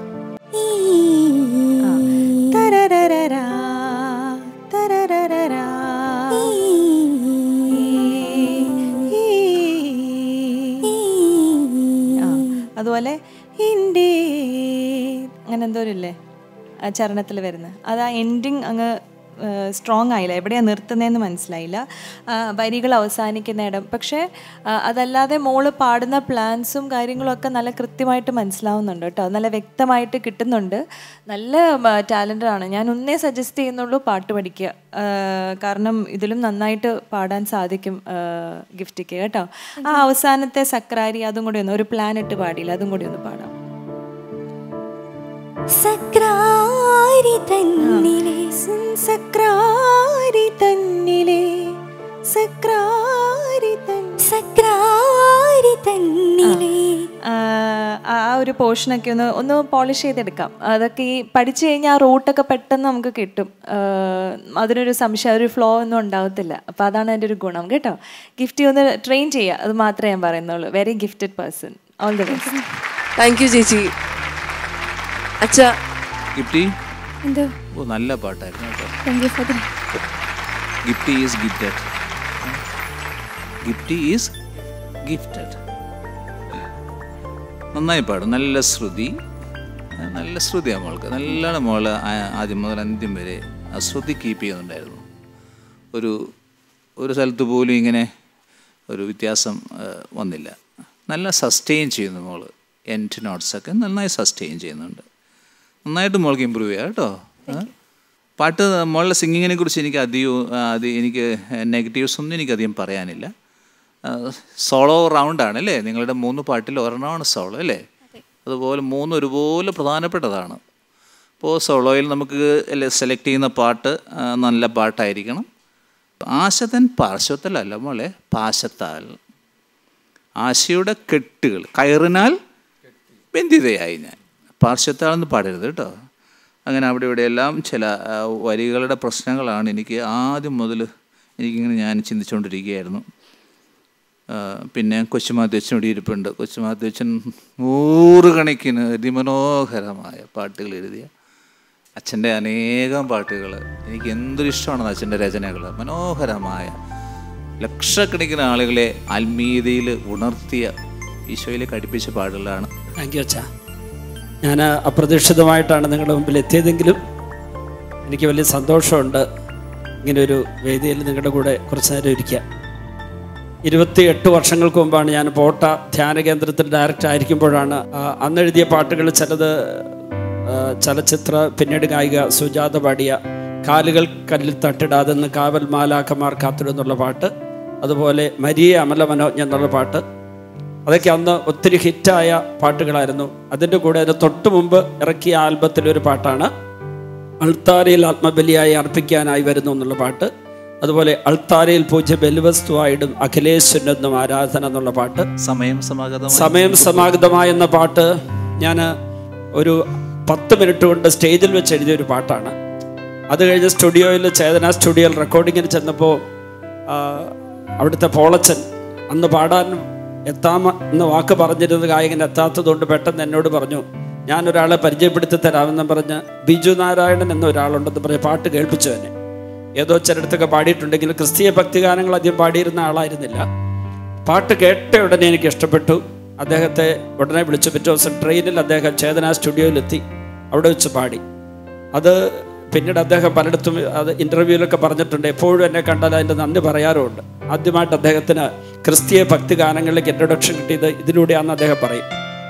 ആ. തരരരരാ, തരരരരാ. ആ, അതുപോലെ ഹിന്ദി അങ്ങനെ എന്തോ ഒരു ഇല്ലേ ആ ചരണത്തിൽ വരുന്നത് അത് ആ എൻഡിങ് അങ്ങ് സ്ട്രോങ് ആയില്ല എവിടെയാണ് നിർത്തുന്നതെന്ന് മനസ്സിലായില്ല ആ, വരികൾ അവസാനിക്കുന്ന ഇടം പക്ഷേ ആ, അതല്ലാതെ മോള് പാടുന്ന പ്ലാൻസും കാര്യങ്ങളൊക്കെ നല്ല കൃത്യമായിട്ട് മനസ്സിലാവുന്നുണ്ട് കേട്ടോ നല്ല വ്യക്തമായിട്ട് കിട്ടുന്നുണ്ട് നല്ല ടാലൻ്റ് ആണ് ഞാൻ ഒന്നേ സജസ്റ്റ് ചെയ്യുന്നുള്ളൂ പാട്ട് പഠിക്കുക ആ, കാരണം ഇതിലും നന്നായിട്ട് പാടാൻ സാധിക്കും ആ, ഗിഫ്റ്റിക്ക് കേട്ടോ ആ അവസാനത്തെ സക്രാരി അതും കൂടി ഒന്ന് ഒരു പ്ലാൻ ഇട്ട് പാടിയില്ല അതും കൂടി ഒന്ന് പാടാം സക്രാരി തന്നിലെ സക്രാരി തന്നിലെ സക്രാരി തൻ സക്രാരി തന്നിലെ ആ ആ ഒരു പോർഷനൊക്കെ ഒന്ന് ഒന്ന് പോളിഷ് ചെയ്തെടുക്കാം അതൊക്കെ ഈ പഠിച്ചു കഴിഞ്ഞാൽ ആ റൂട്ടൊക്കെ പെട്ടെന്ന് നമുക്ക് കിട്ടും ആഹ് അതിനൊരു സംശയം ഒരു ഫ്ലോ ഒന്നും ഉണ്ടാവത്തില്ല അപ്പോൾ അതാണ് അതിൻ്റെ ഒരു ഗുണം കേട്ടോ ഗിഫ്റ്റ് ഒന്ന് ട്രെയിൻ ചെയ്യുക അത് മാത്രമേ ഞാൻ പറയുന്നുള്ളൂ very gifted person all the best thank you ചേച്ചി അച്ഛാ ഗിഫ്റ്റി എന്തോ ഓ നല്ല പാട്ടായിരുന്നു കേട്ടോ thank you for Gifty is gifted Gifty is gifted നന്നായി പാടും നല്ല ശ്രുതി നല്ല ശ്രുതിയാണ് മോൾക്ക് നല്ലോണം മോള് ആ- ആദ്യം മുതൽ അന്ത്യം വരെ ആ ശ്രുതി കീപ്പ് ചെയ്യുന്നുണ്ടായിരുന്നു ഒരു ഒരു സ്ഥലത്ത് പോലും ഇങ്ങനെ ഒരു വ്യത്യാസം ആ, വന്നില്ല നല്ല സസ്റ്റെയിൻ ചെയ്യുന്നു മോള് എൻഡ് നോട്ട്സൊക്കെ നന്നായി സസ്റ്റെയിൻ ചെയ്യുന്നുണ്ട് നന്നായിട്ട് മോൾക്ക് ഇമ്പ്രൂവ് ചെയ്യാം കേട്ടോ ആ? പാട്ട് മോളുടെ സിംഗിങ്ങിനെ കുറിച്ച് എനിക്ക് അധികവും ആ, അത് എനിക്ക് നെഗറ്റീവ്സ് ഒന്നും എനിക്കധികം പറയാനില്ല സോളോ റൗണ്ടാണ് അല്ലേ നിങ്ങളുടെ മൂന്ന് പാട്ടിൽ ഒരെണ്ണമാണ് സോളോ അല്ലേ അതുപോലെ മൂന്ന് ഒരുപോലെ പ്രധാനപ്പെട്ടതാണ് അപ്പോൾ സോളോയിൽ നമുക്ക് സെലക്ട് ചെയ്യുന്ന പാട്ട് ആ, നല്ല പാട്ടായിരിക്കണം ആശതൻ പാർശ്വത്തലല്ല മോളെ പാശത്താൽ ആശയുടെ കെട്ടുകൾ കയറിനാൽ ബന്ധിതയായി ഞാൻ പാർശ്വത്താളെന്ന് പാടരുത് കേട്ടോ അങ്ങനെ അവിടെ ഇവിടെയെല്ലാം ചില ആ, വരികളുടെ പ്രശ്നങ്ങളാണ് എനിക്ക് ആദ്യം മുതൽ എനിക്കിങ്ങനെ ഞാൻ ചിന്തിച്ചുകൊണ്ടിരിക്കുകയായിരുന്നു ആ, പിന്നെ കൊച്ചുമാത്യച്ഛൻ ഇവിടെ ഇരിപ്പുണ്ട് കൊച്ചുമാത്യച്ഛൻ നൂറുകണക്കിന് അതിമനോഹരമായ പാട്ടുകൾ എഴുതിയ അച്ഛൻ്റെ അനേകം പാട്ടുകൾ എനിക്ക് എന്തൊരു ഇഷ്ടമാണ് അച്ഛൻ്റെ രചനകൾ മനോഹരമായ ലക്ഷക്കണക്കിന് ആളുകളെ ആത്മീയതയിൽ ഉണർത്തിയ ഈശോയിലേക്ക് അടുപ്പിച്ച പാട്ടുകളാണ് താങ്ക് യു അച്ഛാ ഞാൻ അപ്രതീക്ഷിതമായിട്ടാണ് നിങ്ങളുടെ മുമ്പിൽ എത്തിയതെങ്കിലും എനിക്ക് വലിയ സന്തോഷമുണ്ട് ഇങ്ങനെ ഒരു വേദിയിൽ നിങ്ങളുടെ കൂടെ കുറച്ച് നേരം ഇരിക്കുക ഇരുപത്തി എട്ട് വർഷങ്ങൾക്ക് മുമ്പാണ് ഞാൻ പോട്ട ധ്യാന കേന്ദ്രത്തിൽ ഡയറക്റ്റ് ആയിരിക്കുമ്പോഴാണ് ആ, അന്ന് എഴുതിയ പാട്ടുകൾ ചിലത് ആ, ചലച്ചിത്ര പിന്നീട് ഗായിക സുജാത പാടിയ കാലുകൾ കല്ലിൽ തട്ടിടാതെന്ന് കാവൽ മാലാക്കമാർ കാത്തിടുന്നുള്ള പാട്ട് അതുപോലെ മരിയ അമല മനോജ്ഞ എന്നുള്ള പാട്ട് അതൊക്കെ അന്ന് ഒത്തിരി ഹിറ്റായ പാട്ടുകളായിരുന്നു അതിൻ്റെ കൂടെ അതിന് തൊട്ട് മുമ്പ് ഇറക്കിയ ആൽബത്തിലൊരു പാട്ടാണ് അൾത്താരയിൽ ആത്മബലിയായി അർപ്പിക്കാനായി വരുന്നു എന്നുള്ള പാട്ട് അതുപോലെ അൾത്താരയിൽ പൂജ ബലിവസ്തുവായിടും അഖിലേശ്വരനെന്നും ആരാധന എന്നുള്ള പാട്ട് സമയം സമാഗതം സമയം സമാഗതമായ എന്ന പാട്ട് ഞാൻ ഒരു പത്ത് മിനിറ്റ് കൊണ്ട് സ്റ്റേജിൽ വെച്ച് എഴുതിയ ഒരു പാട്ടാണ് അത് കഴിഞ്ഞ് സ്റ്റുഡിയോയിൽ ചേതന സ്റ്റുഡിയോയിൽ റെക്കോർഡിങ്ങിന് ചെന്നപ്പോൾ ആ, അവിടുത്തെ പോളച്ചൻ അന്ന് പാടാൻ എത്താമ എന്ന വാക്ക് പറഞ്ഞിരുന്ന ഗായകൻ എത്താത്തതുകൊണ്ട് പെട്ടെന്ന് എന്നോട് പറഞ്ഞു ഞാൻ ഒരാളെ പരിചയപ്പെടുത്തി തരാമെന്ന് പറഞ്ഞ് ബിജു നാരായണൻ എന്ന ഒരാളുണ്ടെന്ന് പറഞ്ഞ് പാട്ട് കേൾപ്പിച്ചു തന്നെ ഏതോ ചിലയിടത്തൊക്കെ പാടിയിട്ടുണ്ടെങ്കിൽ ക്രിസ്തീയ ഭക്തിഗാനങ്ങൾ അധികം പാടിയിരുന്ന ആളായിരുന്നില്ല പാട്ട് കേട്ട ഉടനെ എനിക്ക് ഇഷ്ടപ്പെട്ടു അദ്ദേഹത്തെ ഉടനെ വിളിച്ചു പിറ്റേ ദിവസം ട്രെയിനിൽ അദ്ദേഹം ചേതന സ്റ്റുഡിയോയിലെത്തി അവിടെ വെച്ച് പാടി അത് പിന്നീട് അദ്ദേഹം പലയിടത്തും അത് ഇൻ്റർവ്യൂവിലൊക്കെ പറഞ്ഞിട്ടുണ്ട് എപ്പോഴും എന്നെ കണ്ടാൽ അതിൻ്റെ നന്ദി പറയാറുമുണ്ട് ആദ്യമായിട്ട് അദ്ദേഹത്തിന് ക്രിസ്തീയ ഭക്തി ഗാനങ്ങളിലേക്ക് ഇൻട്രൊഡക്ഷൻ കിട്ടിയത് ഇതിലൂടെയാണെന്ന് അദ്ദേഹം പറയും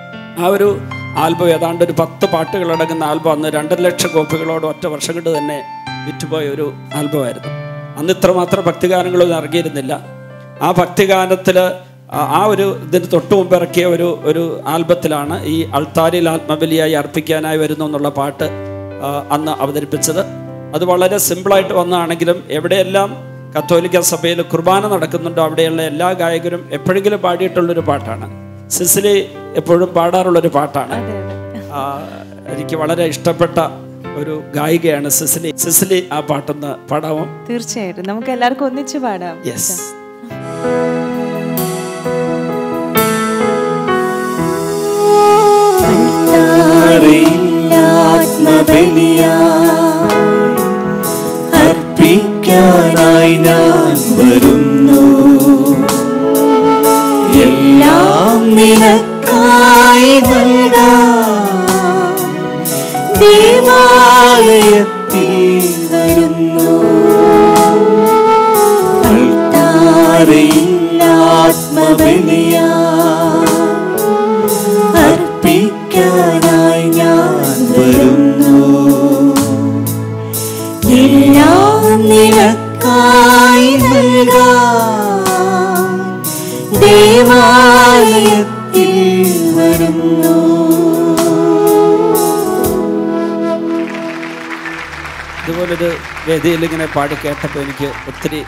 ആ ഒരു ആൽബം ഏതാണ്ട് ഒരു പത്ത് പാട്ടുകളടങ്ങുന്ന ആൽബം അന്ന് രണ്ടര ലക്ഷം കോപ്പികളോട് ഒറ്റ വർഷം കൊണ്ട് തന്നെ വിറ്റുപോയ ഒരു ആൽബമായിരുന്നു അന്ന് ഇത്രമാത്രം ഭക്തിഗാനങ്ങളൊന്നും ഇറങ്ങിയിരുന്നില്ല ആ ഭക്തിഗാനത്തിൽ ആ ഒരു ഇതിന് തൊട്ട് മുമ്പ് ഇറക്കിയ ഒരു ഒരു ആൽബത്തിലാണ് ഈ അൾത്താരിൽ ആത്മബലിയായി അർപ്പിക്കാനായി വരുന്നു എന്നുള്ള പാട്ട് ആ, അന്ന് അവതരിപ്പിച്ചത് അത് വളരെ സിമ്പിളായിട്ട് വന്നതാണെങ്കിലും എവിടെയെല്ലാം കത്തോലിക്ക സഭയിൽ കുർബാന നടക്കുന്നുണ്ടോ അവിടെയുള്ള എല്ലാ ഗായകരും എപ്പോഴെങ്കിലും പാടിയിട്ടുള്ളൊരു പാട്ടാണ് സിസിലി എപ്പോഴും പാടാറുള്ളൊരു പാട്ടാണ് ആ, എനിക്ക് വളരെ ഇഷ്ടപ്പെട്ട ഒരു ഗായികയാണ് സിസിലി സിസിലി ആ പാട്ടൊന്ന് പാടാമോ തീർച്ചയായിട്ടും നമുക്ക് എല്ലാവർക്കും ഒന്നിച്ച് പാടാം യെസ് അർപ്പിക്കാനായി ഞാൻ വരുന്നു എല്ലാം നിനക്കായി നൽകാം ദേവാലയത്തിൽ വരുന്നു അൾത്താരയിൽ ആത്മബലിയാ അർപ്പിക്കാനായി ഞാൻ വരുന്നു എല്ലാം നിനക്കായി നൽകാം ദേവാലയത്തിൽ വരുന്നു ഇതുപോലൊരു വേദിയിൽ ഇങ്ങനെ പാടി കേട്ടപ്പോൾ എനിക്ക് ഒത്തിരി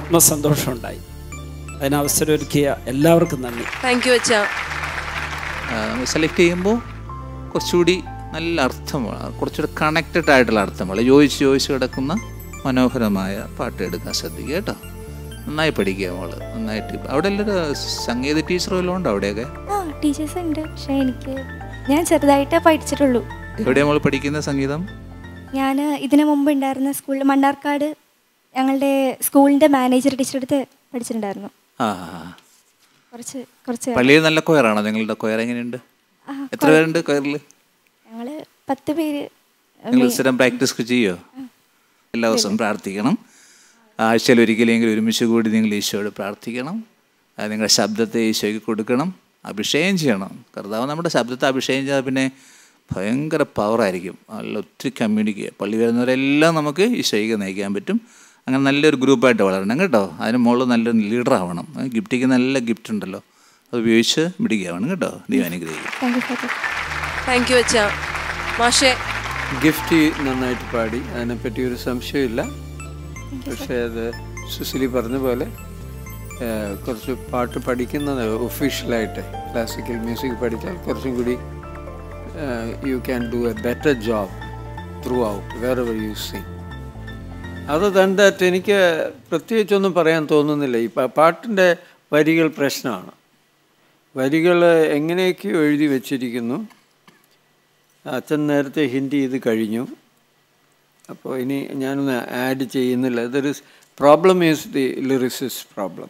ആത്മസന്തോഷം ഉണ്ടായി അതിന് അവസരം ഒരുക്കിയ എല്ലാവർക്കും നന്ദി താങ്ക് യു അച്ഛാ നമ്മൾ സെലക്ട് ചെയ്യുമ്പോൾ കുറച്ചുകൂടി നല്ല അർത്ഥം കുറച്ചുകൂടി കണക്റ്റഡ് ആയിട്ടുള്ള അർത്ഥങ്ങൾ യോജിച്ച് യോജിച്ച് കിടക്കുന്ന മനോഹരമായ പാട്ട് എടുക്കാൻ ശ്രദ്ധിക്കുക കേട്ടോ നന്നായി പഠിക്കുക മോള് നന്നായിട്ട് അവിടെ എല്ലാവരും സംഗീത ടീച്ചർ വല്ലതും ഉണ്ടോ അവിടെയൊക്കെ ആ ടീച്ചേഴ്സ് ഉണ്ട് പക്ഷേ എനിക്ക് ഞാൻ ചെറുതായിട്ടേ പഠിച്ചിട്ടുള്ളൂ എവിടെയാണ് മോള് പഠിക്കുന്ന സംഗീതം ഞാൻ ഇതിനു മുമ്പ് ഉണ്ടായിരുന്ന സ്കൂളിൽ മണ്ണാർക്കാട് ഞങ്ങളുടെ സ്കൂളിൻ്റെ മാനേജർ ടീച്ചർ അടുത്ത് പഠിച്ചിട്ടുണ്ടായിരുന്നു ആ കുറച്ച് കുറച്ച് പള്ളിയിൽ നല്ല കൊയറാണോ നിങ്ങളുടെ കൊയർ എങ്ങനെയുണ്ട് ആ, എത്ര പേരുണ്ട് കൊയറിൽ ഞങ്ങൾ പത്ത് പേര് നിങ്ങൾ സ്ഥിരം പ്രാക്ടീസ് ചെയ്യുമോ എല്ലാ ദിവസവും പ്രാർത്ഥിക്കണം ആഴ്ചയിൽ ഒരിക്കലെങ്കിലും ഒരുമിച്ച് കൂടി നിങ്ങൾ ഈശോയോട് പ്രാർത്ഥിക്കണം അത് നിങ്ങളുടെ ശബ്ദത്തെ ഈശോയ്ക്ക് കൊടുക്കണം അഭിഷേകം ചെയ്യണം കർത്താവ് നമ്മുടെ ശബ്ദത്തെ അഭിഷേകം ചെയ്താൽ പിന്നെ ഭയങ്കര പവറായിരിക്കും നല്ല ഒത്തിരി കമ്മ്യൂണിക്കുക പള്ളി വരുന്നവരെല്ലാം നമുക്ക് ഈശോയ്ക്ക് നയിക്കാൻ പറ്റും അങ്ങനെ നല്ലൊരു ഗ്രൂപ്പായിട്ട് വളരണം കേട്ടോ അതിന് മുകളിൽ നല്ലൊരു ലീഡർ ആവണം ഗിഫ്റ്റിക്ക് നല്ല ഗിഫ്റ്റ് ഉണ്ടല്ലോ അത് ഉപയോഗിച്ച് പിടിക്കുകയാണ് കേട്ടോ ദൈവം അനുഗ്രഹിക്കും thank you father thank you അച്ഛ മാഷെ ഗിഫ്റ്റ് നന്നായിട്ട് പാടി അതിനെപ്പറ്റി ഒരു സംശയമില്ല പക്ഷേ അത് സുശീലി പറഞ്ഞ പോലെ ആ, കുറച്ച് പാട്ട് പഠിക്കുന്നത് ഒഫീഷ്യലായിട്ട് ക്ലാസിക്കൽ മ്യൂസിക് പഠിച്ചാൽ കുറച്ചും കൂടി you can do a better job throughout വേറെ യു സിങ് അത് ദാറ്റ് എനിക്ക് പ്രത്യേകിച്ചൊന്നും പറയാൻ തോന്നുന്നില്ല ഈ പാ- പാട്ടിൻ്റെ വരികൾ പ്രശ്നമാണ് വരികൾ എങ്ങനെയൊക്കെയോ എഴുതി വച്ചിരിക്കുന്നു അച്ഛൻ നേരത്തെ ഹിൻഡ് ചെയ്ത് കഴിഞ്ഞു അപ്പോൾ ഇനി ഞാനൊന്ന് ആഡ് ചെയ്യുന്നില്ല there is problem is the lyricist problem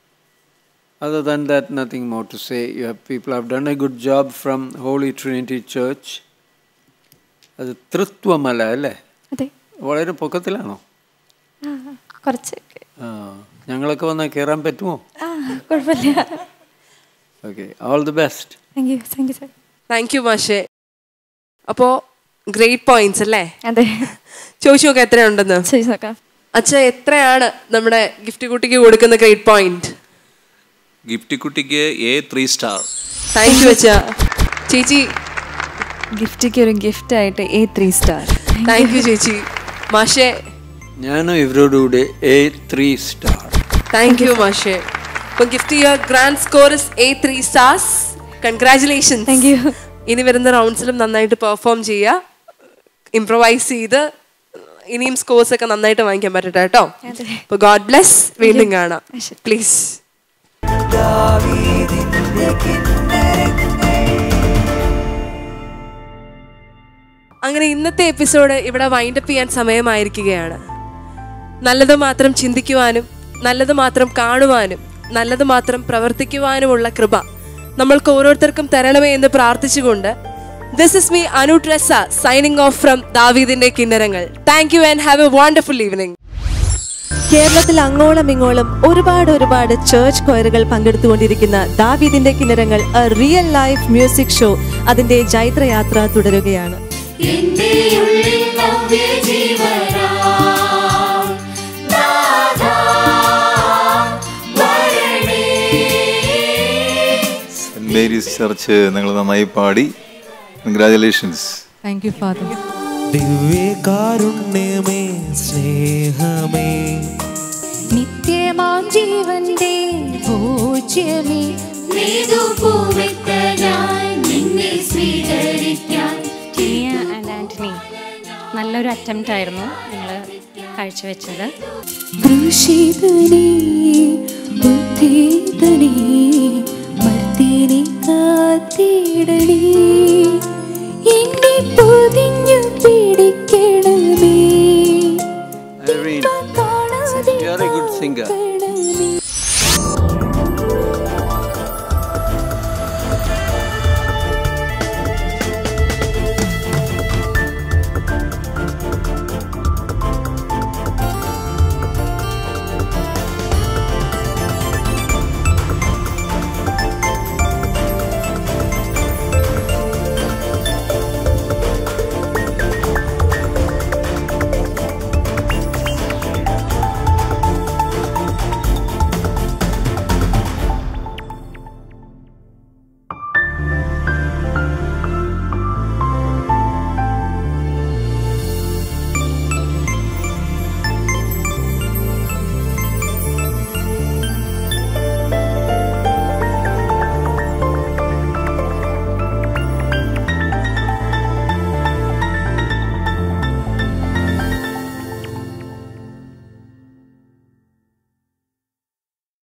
other than that nothing more to say you have people have done a good job from Holy Trinity church അത് തൃത്വമല അല്ലേ അതെ വളരെ പൊക്കത്തിലാണോ ആ കുറച്ച് ആ ഞങ്ങളൊക്കെ വന്നാൽ കയറാൻ പറ്റുമോ ആ കുഴപ്പമില്ല okay all the best thank you thank you sir thank you മാഷെ അപ്പോ ഗ്രേറ്റ് പോയിന്റ്സ് അല്ലേ അതെ ചോദിച്ചു നോക്കാം എത്രയുണ്ടെന്ന് ചോദിച്ചു നോക്കാം അച്ഛ എത്രയാണ് നമ്മുടെ ഗിഫ്റ്റ് കുട്ടിക്ക് കൊടുക്കുന്ന ഗ്രേറ്റ് പോയിന്റ് ഗിഫ്റ്റ് കുട്ടിക്ക് A three star thank you അച്ഛ ചേച്ചി ഗിഫ്റ്റിക്ക് ഒരു ഗിഫ്റ്റ് ആയിട്ട് A three star thank you ചേച്ചി മാഷെ ഞാനും ഇവരോടുകൂടെ A three star thank you മാഷെ അപ്പൊ gift your grand score is A three stars congratulation thank you ഇനി വരുന്ന റൗണ്ട്സിലും നന്നായിട്ട് പെർഫോം ചെയ്യുക ഇംപ്രവൈസ് ചെയ്ത് ഇനിയും സ്കോർസ് ഒക്കെ നന്നായിട്ട് വാങ്ങിക്കാൻ പറ്റട്ടെ കേട്ടോ അതെ. അപ്പൊ ഗോഡ് ബ്ലെസ് വീണ്ടും കാണാം പ്ലീസ് അങ്ങനെ ഇന്നത്തെ എപ്പിസോഡ് ഇവിടെ വൈൻഡപ്പ് ചെയ്യാൻ സമയമായിരിക്കുകയാണ് നല്ലത് മാത്രം ചിന്തിക്കുവാനും നല്ലത് മാത്രം കാണുവാനും നല്ലത് മാത്രം പ്രവർത്തിക്കുവാനുമുള്ള കൃപ നമ്മൾക്ക് ഓരോരുത്തർക്കും തരണമേ എന്ന് പ്രാർത്ഥിച്ചുകൊണ്ട് this is me Anu Tresa signing off from ദാവീദിന്റെ കിന്നരങ്ങൾ thank you and have a wonderful evening കേരളത്തിൽ അങ്ങോളം ഇങ്ങോളം ഒരുപാട് ഒരുപാട് ചേർച്ച് കൊയറുകൾ പങ്കെടുത്തുകൊണ്ടിരിക്കുന്ന ദാവീദിന്റെ കിന്നരങ്ങൾ a real life music show അതിന്റെ ജൈത്രയാത്ര തുടരുകയാണ് എന്റെ ഉള്ളിൽ നവ്യ ജീവനാ നാഥാ വരണേ സെന്റ് മേരീസ് ചർച്ച് നിങ്ങൾ നന്നായി പാടി കൺഗ്രാചുലേഷൻസ് താങ്ക് യു ഫാദർ ദിവ്യകാരുണ്യമേ സ്നേഹമേ നിത്യമാം ജീവന്റെ ഭോജ്യമേ നേതുപൂവിത്ത ഞാൻ നിന്നെ സ്വീകരിക്കാൻ ടിയ ആൻഡ് ആൻ്റണി നല്ലൊരു അറ്റംപ്റ്റ് ആയിരുന്നു നിങ്ങൾ കാഴ്ചവെച്ചത് കൃഷിതനേ ബുദ്ധിതനേ മർത്തിനെ കാത്തിടണേ എന്നെ പൊതിഞ്ഞു പിടിക്കണമേ Irene, you are a good singer.